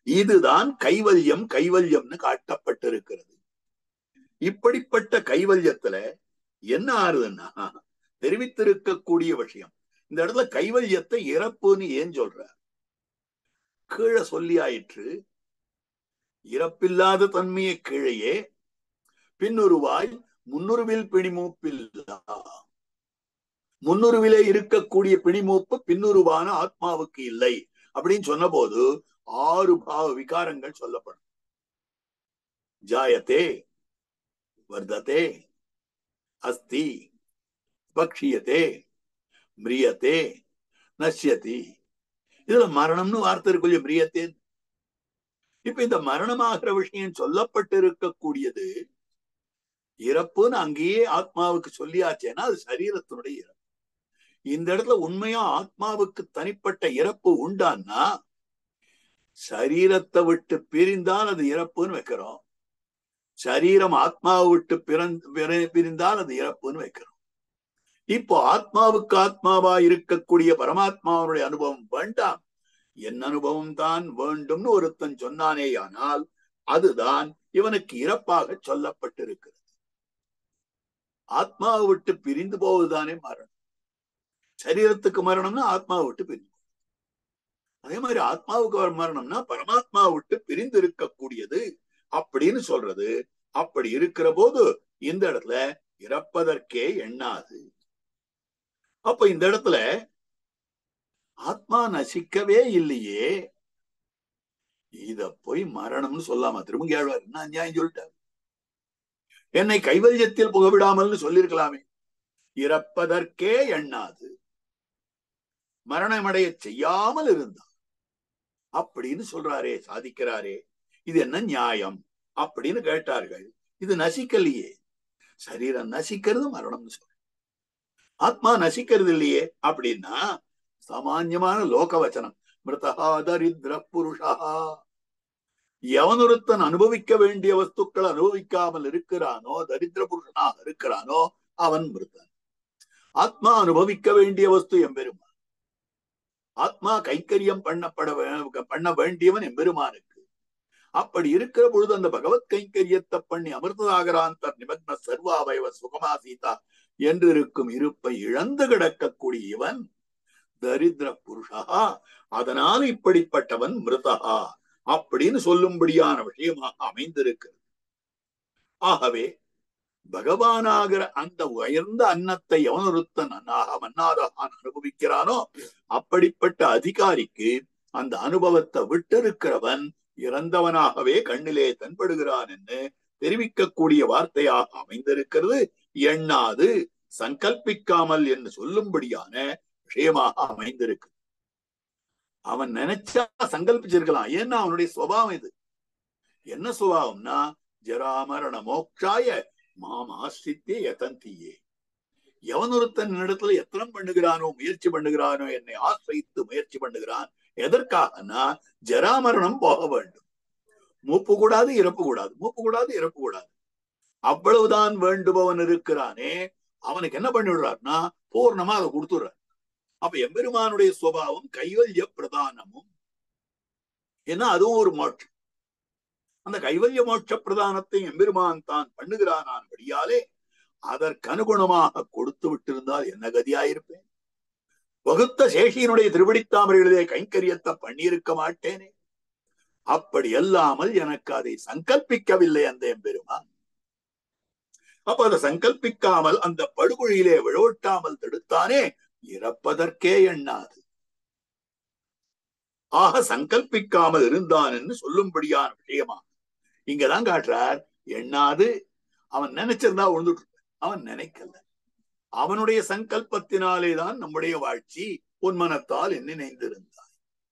இதுதான் கைவல்யம் கைவல்யம்னு காட்டப்பட்டிருக்கிறது இப்படிப்பட்ட கைவல்யத்துல என்ன ஆறுதுன்னா தெரிவித்திருக்கக்கூடிய விஷயம் இந்த இடத்துல கைவல்யத்தை இறப்புன்னு ஏன் சொல்ற கீழே சொல்லி ஆயிற்று இறப்பில்லாத தன்மையை கீழையே பின்னுருவாய் முன்னுருவில் பிணிமூப்பில்லா முன்னுருவிலே இருக்கக்கூடிய பிணிமூப்பு பின்னுருவான ஆத்மாவுக்கு இல்லை அப்படின்னு சொன்ன போது ஆறு பாவ விகாரங்கள் சொல்லப்படும் ஜாயத்தே வர்தத்தே அஸ்தி பக்ஷியத்தே மிரியத்தே நஷ்யதி இதுல மரணம்னு வார்த்தை இருக்கு மிரியத்தே இப்ப இந்த மரணமாகிற விஷயம் சொல்லப்பட்டு இருக்கக்கூடியது இறப்புன்னு அங்கேயே ஆத்மாவுக்கு சொல்லியாச்சேன்னா அது சரீரத்தினுடைய இறப்பு இந்த இடத்துல உண்மையா ஆத்மாவுக்கு தனிப்பட்ட இறப்பு உண்டான்னா சரீரத்தை விட்டு பிரிந்தால் அது இறப்புன்னு வைக்கிறோம் சரீரம் ஆத்மாவை விட்டு பிறந்து பிரிந்தால் அது இறப்புன்னு வைக்கிறோம் இப்போ ஆத்மாவுக்கு ஆத்மாவா இருக்கக்கூடிய பரமாத்மாவுடைய அனுபவம் வேண்டாம் என் அனுபவம் தான் வேண்டும்னு ஒருத்தன் சொன்னானேயானால் அதுதான் இவனுக்கு இறப்பாக சொல்லப்பட்டிருக்கிறது ஆத்மாவை விட்டு பிரிந்து போவதுதானே மரணம் சரீரத்துக்கு மரணம்னா ஆத்மாவை விட்டு பிரிந்து அதே மாதிரி ஆத்மாவுக்கு மரணம்னா பரமாத்மாவை விட்டு பிரிந்து இருக்கக்கூடியது அப்படின்னு சொல்றது அப்படி இருக்கிற போது இந்த இடத்துல இறப்பதற்கே எண்ணாது அப்ப இந்த இடத்துல ஆத்மா நசிக்கவே இல்லையே இத போய் மரணம்னு சொல்லாம திரும்ப கேழ்வார் என்ன அநியாயம் சொல்லிட்டார் என்னை கைவல்யத்தில் புகவிடாமல்னு சொல்லிருக்கலாமே இறப்பதற்கே எண்ணாது மரணமடைய செய்யாமல் இருந்தார் அப்படின்னு சொல்றாரே சாதிக்கிறாரே இது என்ன நியாயம் அப்படின்னு கேட்டார்கள் இது நசிக்கலையே சரீரம் நசிக்கிறது மரணம்னு சொல்ற ஆத்மா நசிக்கிறது இல்லையே அப்படின்னா சாமான்யமான லோக வச்சனம் மிருதா தரித்திர புருஷா எவனொருத்தன் அனுபவிக்க வேண்டிய வஸ்துக்கள் அனுபவிக்காமல் இருக்கிறானோ தரித்திர புருஷனாக இருக்கிறானோ அவன் மிருதன் ஆத்மா அனுபவிக்க வேண்டிய வஸ்து எம்பெருமான் ஆத்மா கைக்கரியம் பண்ணப்பட பண்ண வேண்டியவன் எம்பெருமானுக்கு அப்படி இருக்கிற பொழுது அந்த பகவத் கைங்கரியத்தை பண்ணி அமிர்ததாகராந்தர் நிபக்ன சர்வாவயவ சுகமா சீதா என்று இருக்கும் இருப்பை இழந்து கிடக்கக்கூடிய இவன் தரித்திர புருஷா அதனால் இப்படிப்பட்டவன் மிருதா அப்படின்னு சொல்லும்படியான விஷயமாக அமைந்திருக்கிறது ஆகவே பகவானாகிற அந்த உயர்ந்த அன்னத்தை எவனொருத்தன் அன்னாக மன்னாதான் அனுபவிக்கிறானோ அப்படிப்பட்ட அதிகாரிக்கு அந்த அனுபவத்தை விட்டிருக்கிறவன் இறந்தவனாகவே கண்ணிலே தென்படுகிறான் என்று தெரிவிக்கக்கூடிய வார்த்தையாக அமைந்திருக்கிறது எண்ணாது சங்கல்பிக்காமல் என்று சொல்லும்படியான விஷயமாக அமைந்திருக்கு அவன் நினைச்சா சங்கல்பிச்சிருக்கலாம் ஏன்னா அவனுடைய சுவாவம் இது என்ன சுபாவம்னா ஜராமரண மோக்ஷாய மாம் ஆசிரித்தே எதந்தியே எவனொருத்தன் இடத்துல எத்தனம் பண்ணுகிறானோ முயற்சி பண்ணுகிறானோ என்னை ஆசிரித்து முயற்சி பண்ணுகிறான் எதற்காகனா ஜராமரணம் போக வேண்டும் மூப்பு கூடாது இறப்பு கூடாது மூப்பு கூடாது இறப்பு கூடாது அவ்வளவுதான் வேண்டுபவன் இருக்கிறானே அவனுக்கு என்ன பண்ணி விடுறாருன்னா பூர்ணமா அதை கொடுத்துடுறார் அப்ப எம்பெருமானுடைய சுவாவம் கைவல்ய பிரதானமும் ஏன்னா அதுவும் ஒரு மோட்சம் அந்த கைவல்ய மோட்ச பிரதானத்தை எம்பெருமான் தான் பண்ணுகிறானான்படியாலே அதற்கு அனுகுணமாக கொடுத்து விட்டிருந்தால் என்ன கதியாயிருப்பேன் வகுத்த சேஷியினுடைய திருவடித்தாமரைகளிலே கைங்கரியத்தை பண்ணியிருக்க மாட்டேனே அப்படி அல்லாமல் எனக்கு அதை சங்கல்பிக்கவில்லை அந்த எம்பெருமான் அப்ப அதை சங்கல்பிக்காமல் அந்த படுகொழியிலே விழோட்டாமல் தடுத்தானே இறப்பதற்கே எண்ணாது ஆக சங்கல்பிக்காமல் இருந்தான் என்று சொல்லும்படியான விஷயமா இங்கதான் காட்டுறார் எண்ணாது அவன் நினைச்சிருந்தா உழுந்துட்டு அவன் நினைக்கல அவனுடைய சங்கல்பத்தினாலே தான் நம்முடைய வாழ்ச்சி உன் மனத்தால் நினைந்திருந்தாய்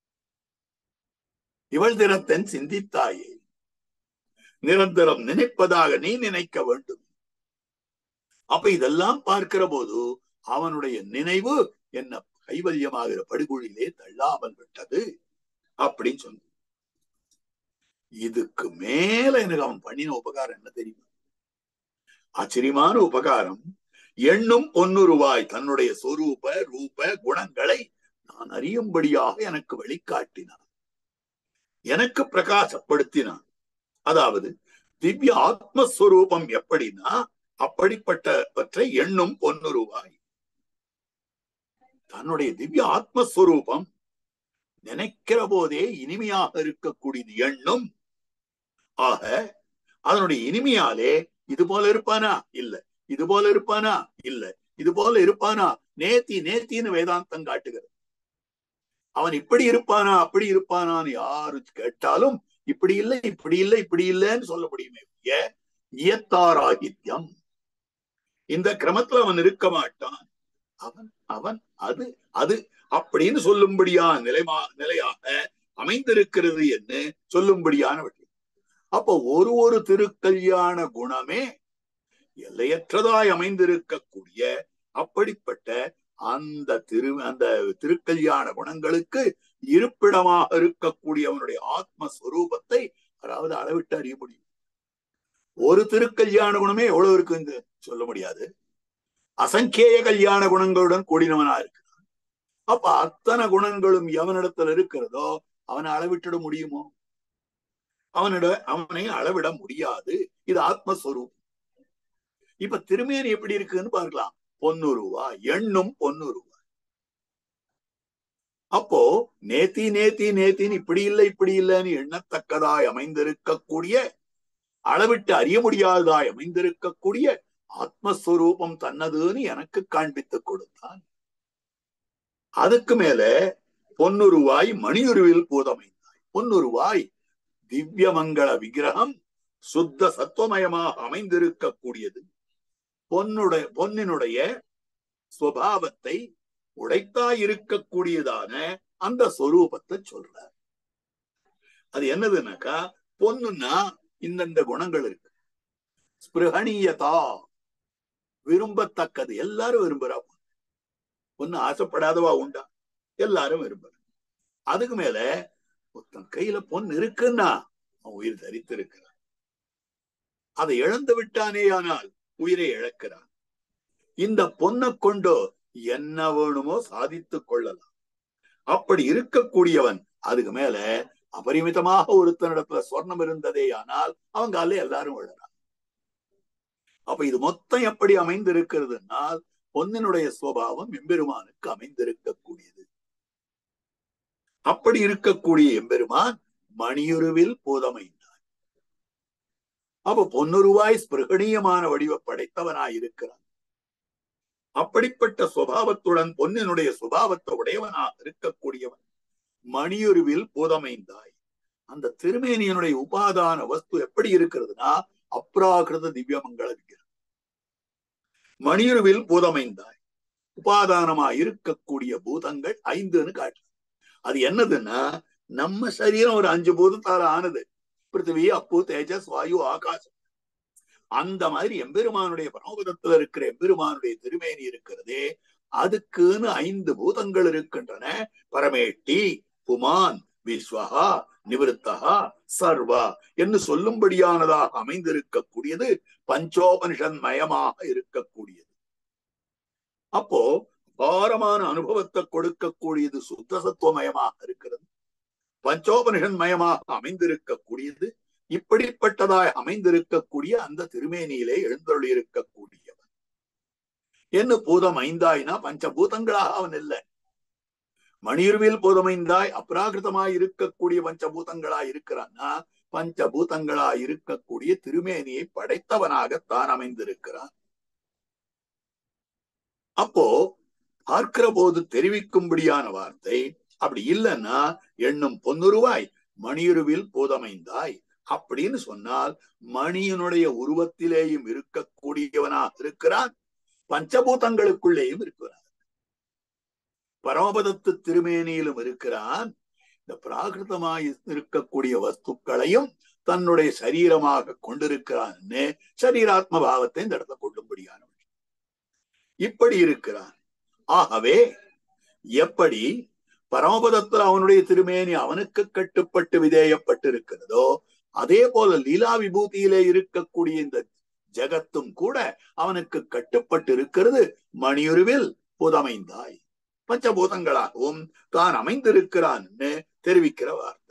இவள் தினத்தன் சிந்தித்தாயே நிரந்தரம் நினைப்பதாக நீ நினைக்க வேண்டும் அப்ப இதெல்லாம் பார்க்கிற போது அவனுடைய நினைவு என்ன கைவல்யமாகிற படுகொழிலே தள்ளாமல் விட்டது அப்படின்னு சொன்ன இதுக்கு மேல எனக்கு அவன் பண்ணின உபகாரம் என்ன தெரியுமா ஆச்சரியமான உபகாரம் எண்ணும் பொன்னுருவாய் தன்னுடைய சொரூப ரூப குணங்களை நான் அறியும்படியாக எனக்கு வழிகாட்டினார் எனக்கு பிரகாசப்படுத்தினான் அதாவது திவ்ய ஆத்மஸ்வரூபம் எப்படின்னா அப்படிப்பட்டவற்றை எண்ணும் பொன்னுருவாய் தன்னுடைய திவ்ய ஆத்மஸ்வரூபம் நினைக்கிற போதே இனிமையாக இருக்கக்கூடியது எண்ணும் ஆக அதனுடைய இனிமையாலே இது போல இருப்பானா இல்ல இது போல இருப்பானா இல்ல இது போல இருப்பானா நேத்தி நேத்தின்னு வேதாந்தம் காட்டுகிறது அவன் இப்படி இருப்பானா அப்படி இருப்பானான்னு யாரு கேட்டாலும் இப்படி இல்லை இப்படி இல்லை இப்படி இல்லைன்னு சொல்ல முடியுமே இயத்தாராகித்யம் இந்த கிரமத்துல அவன் இருக்க மாட்டான் அவன் அவன் அது அது அப்படின்னு சொல்லும்படியா நிலைமா நிலையாக அமைந்திருக்கிறது என்று சொல்லும்படியான விஷயம் அப்ப ஒரு ஒரு திருக்கல்யாண குணமே எல்லையற்றதாய் அமைந்திருக்கக்கூடிய அப்படிப்பட்ட அந்த திரு அந்த திருக்கல்யாண குணங்களுக்கு இருப்பிடமாக இருக்கக்கூடிய அவனுடைய ஆத்மஸ்வரூபத்தை அதாவது அளவிட்டு அறிய முடியும் ஒரு திருக்கல்யாண குணமே எவ்வளவு இருக்குன்னு சொல்ல முடியாது அசங்கேய கல்யாண குணங்களுடன் கூடினவனா இருக்கிறான் அப்ப அத்தனை குணங்களும் எவனிடத்துல இருக்கிறதோ அவனை அளவிட்டுட முடியுமோ அவனிட அவனை அளவிட முடியாது இது ஆத்மஸ்வரூபம் இப்ப திருமேனி எப்படி இருக்குன்னு பார்க்கலாம் பொன்னுருவா எண்ணும் பொன்னுருவா அப்போ நேத்தி நேத்தி நேத்தின்னு இப்படி இல்லை இப்படி இல்லைன்னு எண்ணத்தக்கதாய் அமைந்திருக்கக்கூடிய அளவிட்டு அறிய முடியாததாய் அமைந்திருக்கக்கூடிய ஆத்மஸ்வரூபம் தன்னதுன்னு எனக்கு காண்பித்துக் கொடுத்தான் அதுக்கு மேல பொன்னுருவாய் மணியுருவில் பூதமைந்தாய் பொன்னுருவாய் திவ்யமங்கள விக்கிரகம் சுத்த சத்துவமயமாக அமைந்திருக்கக்கூடியது பொன்னுடைய பொன்னினுடைய சுவாவத்தை உடைத்தாய் இருக்கக்கூடியதான அந்த சொரூபத்தை சொல்ற அது என்னதுன்னாக்கா பொண்ணுன்னா இந்தந்த குணங்கள் இருக்கு ஸ்பிருகணீயதா விரும்பத்தக்கது எல்லாரும் விரும்புறா பொண்ணு ஆசைப்படாதவா உண்டா எல்லாரும் விரும்புற அதுக்கு மேல ஒருத்தன் கையில பொண்ணு இருக்குன்னா அவன் உயிர் தரித்து இருக்கிறான் அதை இழந்து விட்டானே ஆனால் உயிரை இழக்கிறான் இந்த பொண்ணை கொண்டு என்ன வேணுமோ சாதித்துக் கொள்ளலாம் அப்படி இருக்கக்கூடியவன் அதுக்கு மேல அபரிமிதமாக ஒருத்தனிடத்துல சொர்ணம் இருந்ததே ஆனால் அவங்க அல்ல எல்லாரும் விழறான் அப்ப இது மொத்தம் எப்படி அமைந்திருக்கிறதுனால் பொன்னினுடைய சுவாவம் எம்பெருமானுக்கு அமைந்திருக்கக்கூடியது அப்படி இருக்கக்கூடிய எம்பெருமான் மணியுருவில் பூதமைந்தார் அப்ப பொன்னுருவாய் ஸ்பிருகணீயமான வடிவ படைத்தவனாய் இருக்கிறான் அப்படிப்பட்ட சுவாவத்துடன் பொன்னினுடைய சுபாவத்தை உடையவனாக இருக்கக்கூடியவன் மணியுருவில் பூதமைந்தாய் அந்த திருமேனியனுடைய உபாதான வஸ்து எப்படி இருக்கிறதுனா அப்ராகிருத திவ்யமங்கள விக்கிரம் மணியுருவில் பூதமைந்தாய் உபாதானமா இருக்கக்கூடிய பூதங்கள் ஐந்துன்னு காட்டு அது என்னதுன்னா நம்ம சரீரம் ஒரு அஞ்சு பூதத்தால ஆனது பிருத்திவி அப்பு தேஜஸ் வாயு ஆகாசம் அந்த மாதிரி எம்பெருமானுடைய பரமபதத்துல இருக்கிற எம்பெருமானுடைய திருமேனி இருக்கிறதே அதுக்குன்னு ஐந்து பூதங்கள் இருக்கின்றன பரமேட்டி புமான் விஸ்வஹா நிவத்தகா சர்வா என்று சொல்லும்படியானதாக அமைந்திருக்கக்கூடியது பஞ்சோபனிஷன் மயமாக இருக்கக்கூடியது அப்போ பாரமான அனுபவத்தை கொடுக்கக்கூடியது சுத்த சத்துவமயமாக இருக்கிறது பஞ்சோபனிஷன் மயமாக அமைந்திருக்கக்கூடியது இப்படிப்பட்டதாய் அமைந்திருக்கக்கூடிய அந்த திருமேனியிலே எழுந்தருளி இருக்கக்கூடியவன் என்ன பூதம் ஐந்தாய்னா பஞ்சபூதங்களாக அவன் இல்லை மணிர்வில் பூதமைந்தாய் அப்ராகிருதமாய் இருக்கக்கூடிய பஞ்சபூதங்களாய் இருக்கிறான்னா பஞ்சபூதங்களாய் இருக்கக்கூடிய திருமேனியை படைத்தவனாக தான் அமைந்திருக்கிறான் அப்போ பார்க்கிற போது தெரிவிக்கும்படியான வார்த்தை அப்படி இல்லைன்னா எண்ணும் பொன்னுருவாய் மணியுருவில் பூதமைந்தாய் அப்படின்னு சொன்னால் மணியினுடைய உருவத்திலேயும் இருக்கக்கூடியவனாக இருக்கிறான் பஞ்சபூதங்களுக்குள்ளேயும் இருக்கிறான் பரமபதத்து திருமேனியிலும் இருக்கிறான் இந்த பிராகிருதமாய் இருக்கக்கூடிய வஸ்துக்களையும் தன்னுடைய சரீரமாக கொண்டிருக்கிறான்னு சரீராத்ம பாவத்தை இந்த இடத்துல கொள்ளும்படியான இப்படி இருக்கிறான் ஆகவே எப்படி பரமபதத்தில் அவனுடைய திருமேனி அவனுக்கு கட்டுப்பட்டு விதேயப்பட்டு இருக்கிறதோ அதே போல லீலா விபூதியிலே இருக்கக்கூடிய இந்த ஜகத்தும் கூட அவனுக்கு கட்டுப்பட்டு இருக்கிறது மணியுருவில் புதமைந்தாய் பஞ்சபூதங்களாகவும் தான் அமைந்திருக்கிறான்னு தெரிவிக்கிற வார்த்தை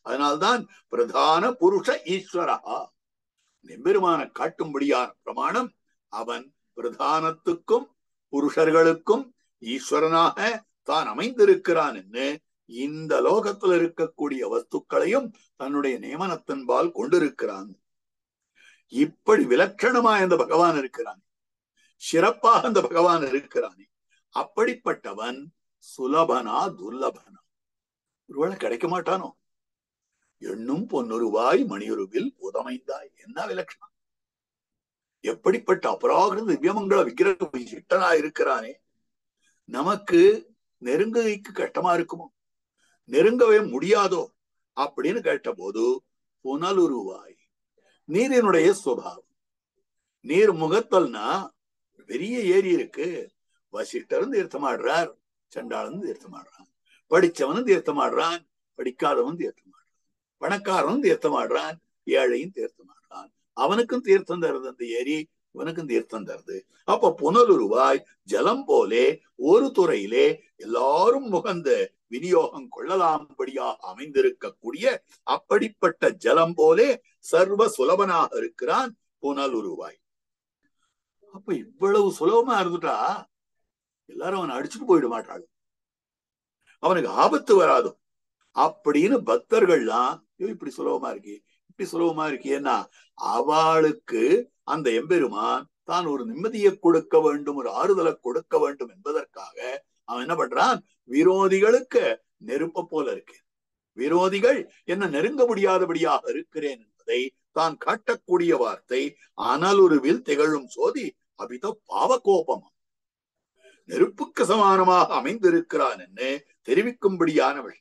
அதனால்தான் பிரதான புருஷ ஈஸ்வரா எம்பெருமான காட்டும்படியான பிரமாணம் அவன் பிரதானத்துக்கும் புருஷர்களுக்கும் ஈஸ்வரனாக தான் அமைந்திருக்கிறான் என்று இந்த லோகத்தில் இருக்கக்கூடிய வஸ்துக்களையும் தன்னுடைய நியமனத்தின்பால் கொண்டிருக்கிறான் இப்படி விலட்சணமா இந்த பகவான் இருக்கிறான் சிறப்பாக அந்த பகவான் இருக்கிறானே அப்படிப்பட்டவன் சுலபனா துர்லபனா ஒருவேளை கிடைக்க மாட்டானோ எண்ணும் பொன்னொருவாய் மணியுருவில் புதமைந்தாய் என்ன விலட்சணம் எப்படிப்பட்ட அபராகிருத திவ்யமங்கள விக்கிரக சிட்டனா இருக்கிறானே நமக்கு நெருங்குகைக்கு கஷ்டமா இருக்குமோ நெருங்கவே முடியாதோ அப்படின்னு கேட்டபோது புனலுருவாய் நீரினுடைய சுபாவம் நீர் முகத்தல்னா பெரிய ஏரி இருக்கு வசிஷ்டரும் தீர்த்தமாடுறார் சண்டாளனும் தீர்த்தமாடுறான் படிச்சவனும் தீர்த்தமாடுறான் படிக்காதவன் தீர்த்தமாடுறான் பணக்காரனும் தீர்த்தமாடுறான் ஏழையும் தீர்த்தமாடுறான் அவனுக்கும் தீர்த்தம் தருது அந்த ஏரி இவனுக்கும் தீர்த்தம் தருது அப்ப புனலுருவாய் ஜலம் போலே ஒரு துறையிலே எல்லாரும் முகந்த விநியோகம் கொள்ளலாம்படியாக அமைந்திருக்கக்கூடிய அப்படிப்பட்ட ஜலம் போலே சர்வ சுலபனாக இருக்கிறான் புனலுருவாய் அப்ப இவ்வளவு சுலபமா இருந்துட்டா எல்லாரும் அவனை அடிச்சுட்டு போயிட மாட்டாள் அவனுக்கு ஆபத்து வராது அப்படின்னு பக்தர்கள்லாம் இப்படி சுலபமா இருக்கு இப்படி சுலபமா இருக்கேன்னா அவளுக்கு அந்த எம்பெருமான் தான் ஒரு நிம்மதியை கொடுக்க வேண்டும் ஒரு ஆறுதலை கொடுக்க வேண்டும் என்பதற்காக அவன் என்ன பண்றான் விரோதிகளுக்கு நெருப்ப போல இருக்கு விரோதிகள் என்ன நெருங்க முடியாதபடியாக இருக்கிறேன் என்பதை தான் காட்டக்கூடிய வார்த்தை அனலுருவில் திகழும் சோதி அபித பாவகோபம் நெருப்புக்கு சமானமாக அமைந்திருக்கிறான் என்று தெரிவிக்கும்படியான விஷயம்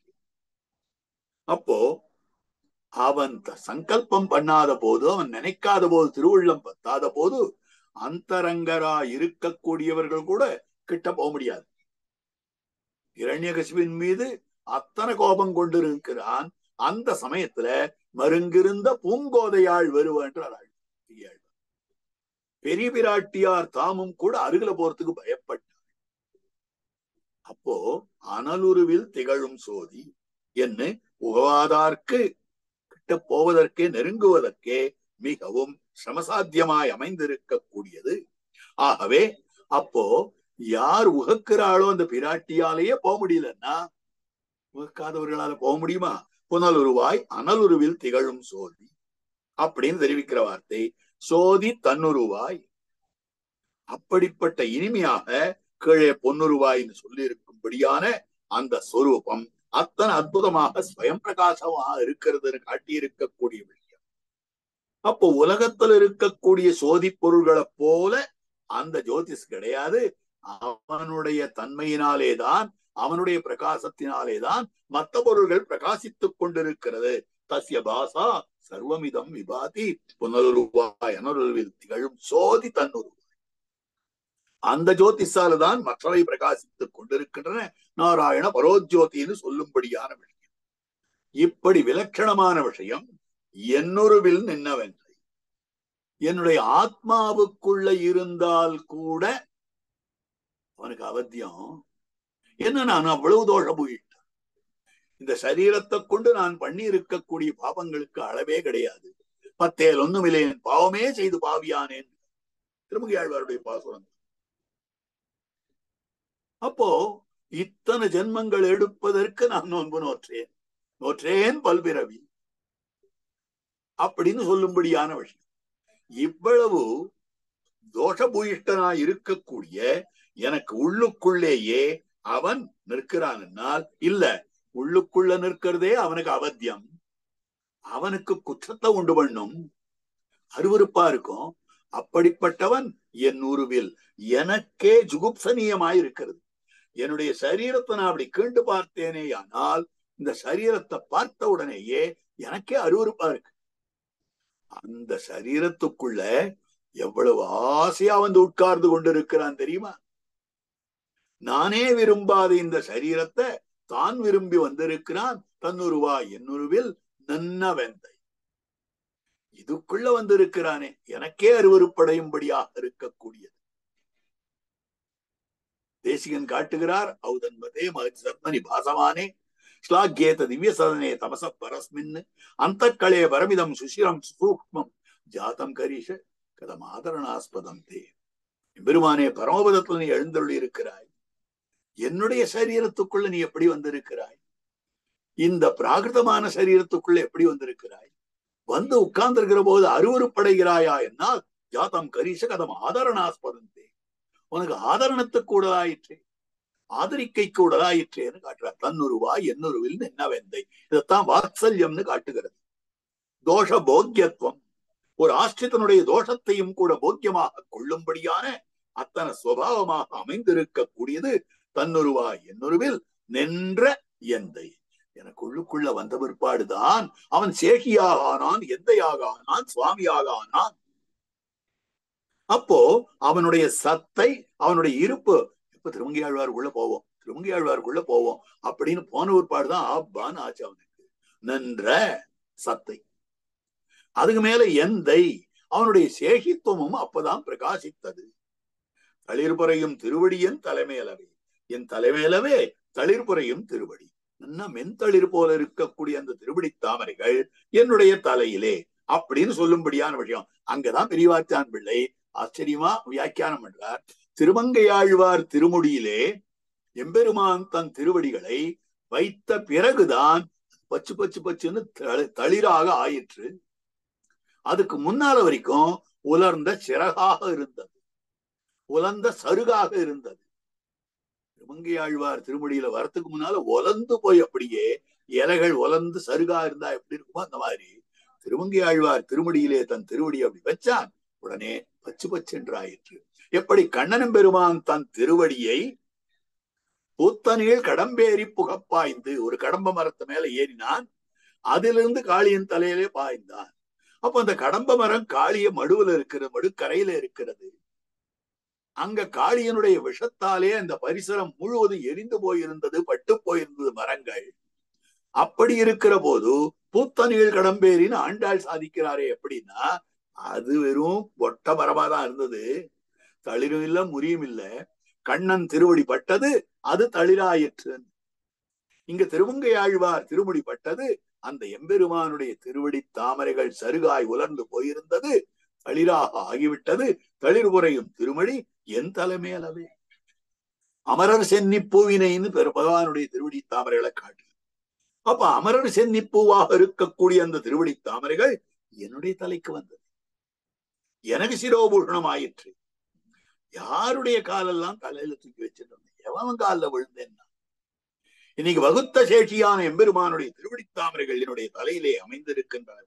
அப்போ அவன் சங்கல்பம் பண்ணாத போது அவன் நினைக்காத போது திருவுள்ளம் பத்தாத போது அந்தரங்கரா இருக்கக்கூடியவர்கள் கூட கிட்ட போக முடியாது இரண்யகசிவின் மீது அத்தனை கோபம் கொண்டிருக்கிறான் அந்த சமயத்துல மருங்கிருந்த பூங்கோதையாள் வருவன்றாள் பெரிய பிராட்டியார் தாமும் கூட அருகில போறதுக்கு பயப்பட்டார் அப்போ அனலுருவில் திகழும் சோதி என்ன உகவாதார்க்கு கிட்ட போவதற்கே நெருங்குவதற்கே மிகவும் சிரமசாத்தியமாய் அமைந்திருக்கக்கூடியது ஆகவே அப்போ யார் உகக்கிறாளோ அந்த பிராட்டியாலேயே போக முடியலன்னா உகக்காதவர்களால போக முடியுமா புனலுருவாய் அனலுருவில் திகழும் சோதி அப்படின்னு தெரிவிக்கிற வார்த்தை சோதி தன்னுருவாய் அப்படிப்பட்ட இனிமையாக கீழே பொன்னுருவாய்னு சொல்லி இருக்கும்படியான அந்த சொரூபம் அத்தனை அற்புதமாக ஸ்வயம் பிரகாசமாக இருக்கிறதுன்னு காட்டியிருக்கக்கூடிய விஷயம் அப்போ உலகத்தில் இருக்கக்கூடிய சோதி பொருள்களை போல அந்த ஜோதிஷ் கிடையாது அவனுடைய தன்மையினாலேதான் அவனுடைய பிரகாசத்தினாலேதான் மற்ற பொருள்கள் பிரகாசித்துக் கொண்டிருக்கிறது தஸ்ய பாசா சர்வமிதம் விபாதி புனருருவாய் அனருவில் திகழும் சோதி தன்னுருவாய் அந்த ஜோதிஷால தான் மற்றவை பிரகாசித்துக் கொண்டிருக்கின்றன நாராயண பரோஜோதின்னு சொல்லும்படியான விஷயம் இப்படி விலட்சணமான விஷயம் என்னொருவில் நின்னவென்றை என்னுடைய ஆத்மாவுக்குள்ள இருந்தால் கூட அவனுக்கு அவத்தியம் என்ன நான் அவ்வளவு தோஷ போயிட்டேன் இந்த சரீரத்தை கொண்டு நான் பண்ணி இருக்கக்கூடிய பாவங்களுக்கு அளவே கிடையாது பத்தேல் ஒண்ணுமில்லையன் பாவமே செய்து பாவியானேன் திருமகியாழ்வாருடைய பாசுரம் அப்போ இத்தனை ஜென்மங்கள் எடுப்பதற்கு நான் நோன்பு நோற்றேன் நோற்றேன் பல்பிறவி அப்படின்னு சொல்லும்படியான விஷயம் இவ்வளவு தோஷபூயிஷ்டனா இருக்கக்கூடிய எனக்கு உள்ளுக்குள்ளேயே அவன் நிற்கிறான் என்னால் இல்ல உள்ளுக்குள்ள நிற்கிறதே அவனுக்கு அவத்தியம் அவனுக்கு குற்றத்தை உண்டு பண்ணும் அருவருப்பா இருக்கும் அப்படிப்பட்டவன் என் உருவில் எனக்கே ஜுகுப்சனீயமாய் இருக்கிறது என்னுடைய சரீரத்தை நான் அப்படி கீண்டு பார்த்தேனே ஆனால் இந்த சரீரத்தை பார்த்த உடனேயே எனக்கே அருவருப்பா இருக்கு அந்த சரீரத்துக்குள்ள எவ்வளவு ஆசையா வந்து உட்கார்ந்து கொண்டிருக்கிறான் தெரியுமா நானே விரும்பாத இந்த சரீரத்தை தான் விரும்பி வந்திருக்கிறான் தன்னுருவா என்னுருவில் நன்ன வெந்தை இதுக்குள்ள வந்திருக்கிறானே எனக்கே அருவறுப்படையும்படியாக இருக்கக்கூடியது தேசிகன் காட்டுகிறார் ஔதன்மதே மகத்மனி பாசமானே ஸ்லாகேத திவ்ய சதனே தமச பரஸ்மின் அந்த களே பரமிதம் சுஷிரம் சூக்மம் ஜாதம் கரீஷ கதம் ஆதரணாஸ்பதம் தே பெருமானே பரமபதத்தில் நீ எழுந்தருளி இருக்கிறாய் என்னுடைய சரீரத்துக்குள்ள நீ எப்படி வந்திருக்கிறாய் இந்த பிராகிருதமான சரீரத்துக்குள்ள எப்படி வந்திருக்கிறாய் வந்து உட்கார்ந்திருக்கிற போது அருவறுப்படைகிறாயா என்னால் ஜாதம் கரீஷ கதம் ஆதரணாஸ்பதந்தே உனக்கு ஆதரணத்துக்கு கூடலாயிற்றே ஆதரிக்கை கூடலாயிற்றேன்னு காட்டுறார் தன்னுருவாய் என்னுருவில் என்ன வெந்தை இதைத்தான் வாத்சல்யம்னு காட்டுகிறது தோஷ போக்கியத்துவம் ஒரு ஆஷ்டிதனுடைய தோஷத்தையும் கூட போக்கியமாக கொள்ளும்படியான அத்தனை சுவாவமாக அமைந்திருக்கக்கூடியது தன்னுருவாய் என்னுருவில் நின்ற எந்தை எனக்கு உள்ளுக்குள்ள வந்த பிற்பாடுதான் அவன் சேகியாக ஆனான் எந்தையாக ஆனான் சுவாமியாக ஆனான் அப்போ அவனுடைய சத்தை அவனுடைய இருப்பு இப்ப திருமங்கியாழ்வாருக்குள்ள போவோம் திருமங்கியாழ்வாருக்குள்ள போவோம் அப்படின்னு போன பிற்பாடுதான் ஆப்பான்னு ஆச்சு அவனுக்கு நின்ற சத்தை அதுக்கு மேல எந்தை அவனுடைய சேகித்துவமும் அப்பதான் பிரகாசித்தது தளிர்புறையும் திருவடியின் தலைமையிலவே என் தலைமையிலவே தளிர்புறையும் திருவடி என்ன மென்தளிர் போல இருக்கக்கூடிய அந்த திருவடி தாமரைகள் என்னுடைய தலையிலே அப்படின்னு சொல்லும்படியான விஷயம் அங்கதான் பெரியவாச்சான் பிள்ளை ஆச்சரியமா வியாக்கியானம் பண்றார் திருமங்கையாழ்வார் திருமுடியிலே எம்பெருமான் தன் திருவடிகளை வைத்த பிறகுதான் பச்சு பச்சு பச்சுன்னு தளிராக ஆயிற்று அதுக்கு முன்னால வரைக்கும் உலர்ந்த சிறகாக இருந்தது உலர்ந்த சருகாக இருந்தது திருமங்கையாழ்வார் திருமுடியில வரத்துக்கு முன்னால உலர்ந்து போய் அப்படியே இலைகள் உலர்ந்து சருகா இருந்தா எப்படி இருக்குமோ அந்த மாதிரி திருமங்கையாழ்வார் திருமுடியிலே தன் திருவடி அப்படி வச்சான் உடனே பச்சு பச்சென்றாயிற்று எப்படி கண்ணனும் பெருமான் தன் திருவடியை பூத்தனில் கடம்பேறி புகப்பாய்ந்து ஒரு கடம்ப மரத்து மேல ஏறினான் அதிலிருந்து காளியின் தலையிலே பாய்ந்தான் அப்ப அந்த கடம்ப மரம் காளிய மடுவுல இருக்கிறது மடுக்கரையில இருக்கிறது அங்க காளியனுடைய விஷத்தாலே அந்த பரிசரம் முழுவதும் எரிந்து போயிருந்தது பட்டு போயிருந்தது மரங்கள் அப்படி இருக்கிற போது பூத்தனில் கடம்பேரின்னு ஆண்டாள் சாதிக்கிறாரே எப்படின்னா அது வெறும் ஒட்ட மரமா தான் இருந்தது தளிரும் இல்ல முறியும் இல்ல கண்ணன் திருவடி பட்டது அது தளிராயிற்று இங்க திருமங்கை ஆழ்வார் திருமுடி பட்டது அந்த எம்பெருமானுடைய திருவடி தாமரைகள் சருகாய் உலர்ந்து போயிருந்தது தளிராக ஆகிவிட்டது தளிர் உரையும் திருமடி என் தலைமையளவே அமரர் சென்னி பூவினைன்னு பெரு பகவானுடைய திருவடி தாமரைகளை காட்டு அப்ப அமரர் சென்னி பூவாக இருக்கக்கூடிய அந்த திருவடி தாமரைகள் என்னுடைய தலைக்கு வந்தது எனக்கு சிரோபூஷணம் ஆயிற்று யாருடைய காலெல்லாம் தலையில தூக்கி வச்சிருந்தேன் எவன் காலில் விழுந்தேன்னா இன்னைக்கு வகுத்த சேஷியான எம்பெருமானுடைய திருவடி தாமரைகள் என்னுடைய தலையிலே அமைந்திருக்கின்றன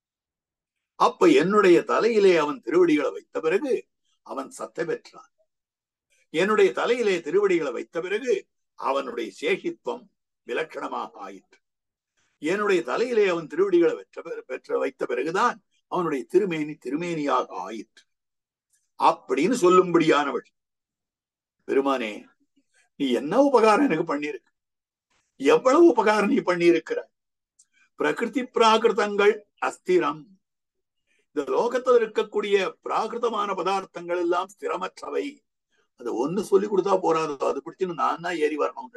அப்ப என்னுடைய தலையிலே அவன் திருவடிகளை வைத்த பிறகு அவன் சத்தை பெற்றான் என்னுடைய தலையிலே திருவடிகளை வைத்த பிறகு அவனுடைய சேஷித்துவம் விலட்சணமாக ஆயிற்று என்னுடைய தலையிலே அவன் திருவடிகளை பெற்ற பெற்ற வைத்த பிறகுதான் அவனுடைய திருமேனி திருமேனியாக ஆயிற்று அப்படின்னு சொல்லும்படியானவள் பெருமானே நீ என்ன உபகாரம் எனக்கு பண்ணிருக்க எவ்வளவு உபகாரம் நீ பண்ணியிருக்கிறாய் பிரகிருதி பிராகிருதங்கள் அஸ்திரம் இந்த லோகத்தில் இருக்கக்கூடிய பிராகிருதமான பதார்த்தங்கள் எல்லாம் ஸ்திரமற்றவை அது ஒண்ணு சொல்லி கொடுத்தா போறாது அது பிடிச்சுன்னு நான் தான் ஏறி வரணும்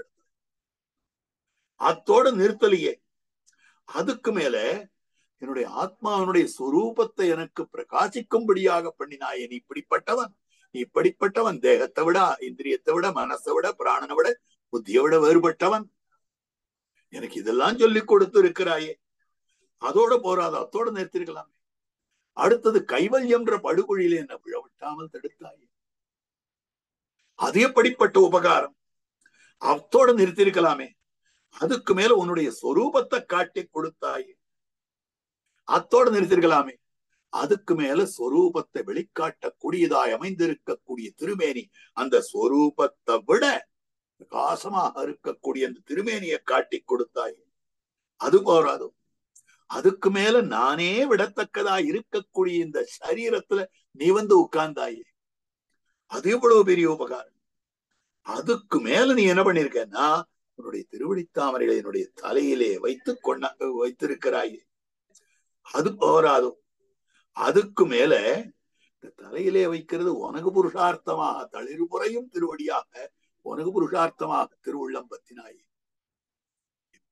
அத்தோட நிறுத்தலையே அதுக்கு மேல என்னுடைய ஆத்மாவனுடைய சொரூபத்தை எனக்கு பிரகாசிக்கும்படியாக பண்ணினாயே நீ இப்படிப்பட்டவன் நீ இப்படிப்பட்டவன் தேகத்தை விட இந்திரியத்தை விட மனசை விட பிராணனை விட புத்தியை விட வேறுபட்டவன் எனக்கு இதெல்லாம் சொல்லி கொடுத்து இருக்கிறாயே அதோட போறாது அத்தோட நிறுத்திருக்கலாமே அடுத்தது கைவல்யம்ன்ற படுகொழியில என்ன விழ விட்டாமல் தடுத்தாயே அது எப்படிப்பட்ட உபகாரம் அத்தோட நிறுத்திருக்கலாமே அதுக்கு மேல உன்னுடைய சொரூபத்தை காட்டி கொடுத்தாயே அத்தோட நிறுத்திருக்கலாமே அதுக்கு மேல சொரூபத்தை வெளிக்காட்டக்கூடியதாய் அமைந்திருக்கக்கூடிய திருமேனி அந்த சொரூபத்தை விட பிரகாசமாக இருக்கக்கூடிய அந்த திருமேனியை காட்டி கொடுத்தாய் அது போராது அதுக்கு மேல நானே விடத்தக்கதா இருக்கக்கூடிய இந்த சரீரத்துல நீ வந்து உட்கார்ந்தாயே அது எவ்வளவு பெரிய உபகாரம் அதுக்கு மேல நீ என்ன பண்ணிருக்கன்னா உன்னுடைய திருவடித்தாமரைகளை என்னுடைய தலையிலே வைத்து கொண்ட வைத்திருக்கிறாயே அது போராது அதுக்கு மேல இந்த தலையிலே வைக்கிறது உனக்கு புருஷார்த்தமாக தளிர்புறையும் திருவடியாக உனக்கு புருஷார்த்தமாக திருவுள்ளம் பத்தினாயே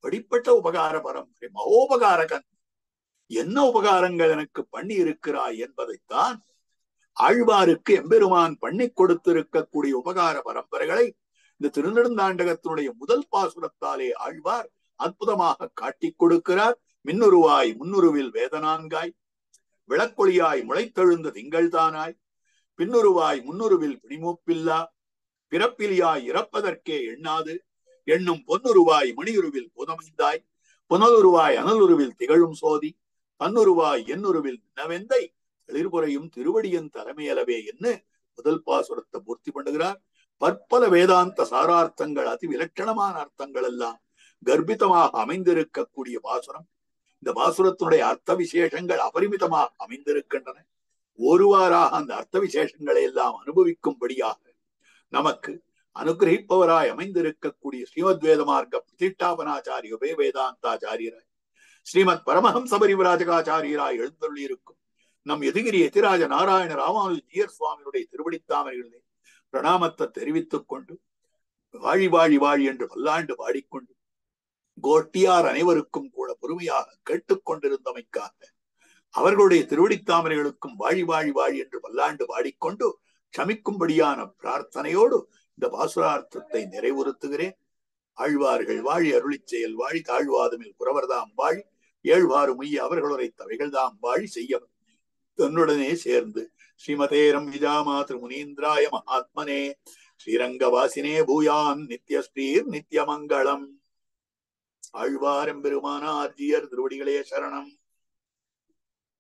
படிப்பட்ட உபகார பரம்பரை மகோபகாரகன் என்ன உபகாரங்கள் எனக்கு பண்ணி இருக்கிறாய் என்பதைத்தான் ஆழ்வாருக்கு எம்பெருமான் பண்ணி கொடுத்திருக்கக்கூடிய உபகார பரம்பரைகளை இந்த திருநெடுந்தாண்டகத்தினுடைய முதல் பாசுரத்தாலே ஆழ்வார் அற்புதமாக காட்டிக் கொடுக்கிறார் மின்னுருவாய் முன்னுருவில் வேதனான்காய் விளக்கொளியாய் முளைத்தெழுந்த திங்கள்தானாய் பின்னுருவாய் முன்னுருவில் பிணிமூப்பில்லா பிறப்பிலியாய் இறப்பதற்கே எண்ணாது எண்ணும் பொன்னுருவாய் மணியுருவில் புதமைந்தாய் புனலுருவாய் அனலுருவில் திகழும் சோதி பன்னுருவாய் எண்ணுருவில் நவெந்தை எளிர்புறையும் திருவடியின் தலைமையளவே என்று முதல் பாசுரத்தை பூர்த்தி பண்ணுகிறார் பற்பல வேதாந்த சாரார்த்தங்கள் அதி விலட்சணமான அர்த்தங்கள் எல்லாம் கர்ப்பிதமாக அமைந்திருக்கக்கூடிய பாசுரம் இந்த பாசுரத்தினுடைய அர்த்த விசேஷங்கள் அபரிமிதமாக அமைந்திருக்கின்றன ஒருவாறாக அந்த அர்த்த விசேஷங்களை எல்லாம் அனுபவிக்கும்படியாக நமக்கு அனுகிரகிப்பவராய் அமைந்திருக்கக்கூடிய ஸ்ரீமத் வேத மார்க்க பிரதிஷ்டாபனாச்சாரிய உபய வேதாந்தாச்சாரியராய் ஸ்ரீமத் பரமஹம்ச பரிவராஜகாச்சாரியராய் எழுந்தருளி இருக்கும் நம் எதிகிரி எதிராஜ நாராயண ராமானுஜ ஜீயர் சுவாமியுடைய திருவடித்தாமரைகளிலே பிரணாமத்தை தெரிவித்துக் கொண்டு வாழி வாழி வாழி என்று பல்லாண்டு பாடிக்கொண்டு கோட்டியார் அனைவருக்கும் கூட பொறுமையாக கேட்டுக்கொண்டிருந்தமைக்காக அவர்களுடைய திருவடித்தாமரைகளுக்கும் வாழி வாழி வாழி என்று பல்லாண்டு பாடிக்கொண்டு க்ஷமிக்கும்படியான பிரார்த்தனையோடு இந்த பாசுரார்த்தத்தை நிறைவுறுத்துகிறேன் ஆழ்வார்கள் வாழி அருளிச் செயல் வாழி தாழ்வாதமில் குறவர்தாம் வாழி ஏழ்வாறு முய்ய அவர்களுரை தவைகள்தாம் வாழி செய்ய தன்னுடனே சேர்ந்து ஸ்ரீமதேரம் விஜாமாதிரு முனீந்திராய மகாத்மனே ஸ்ரீரங்கவாசினே பூயான் நித்ய ஸ்ரீர் நித்யமங்களம் ஆழ்வாரம் பெருமானார் ஜியர் திருவடிகளே சரணம்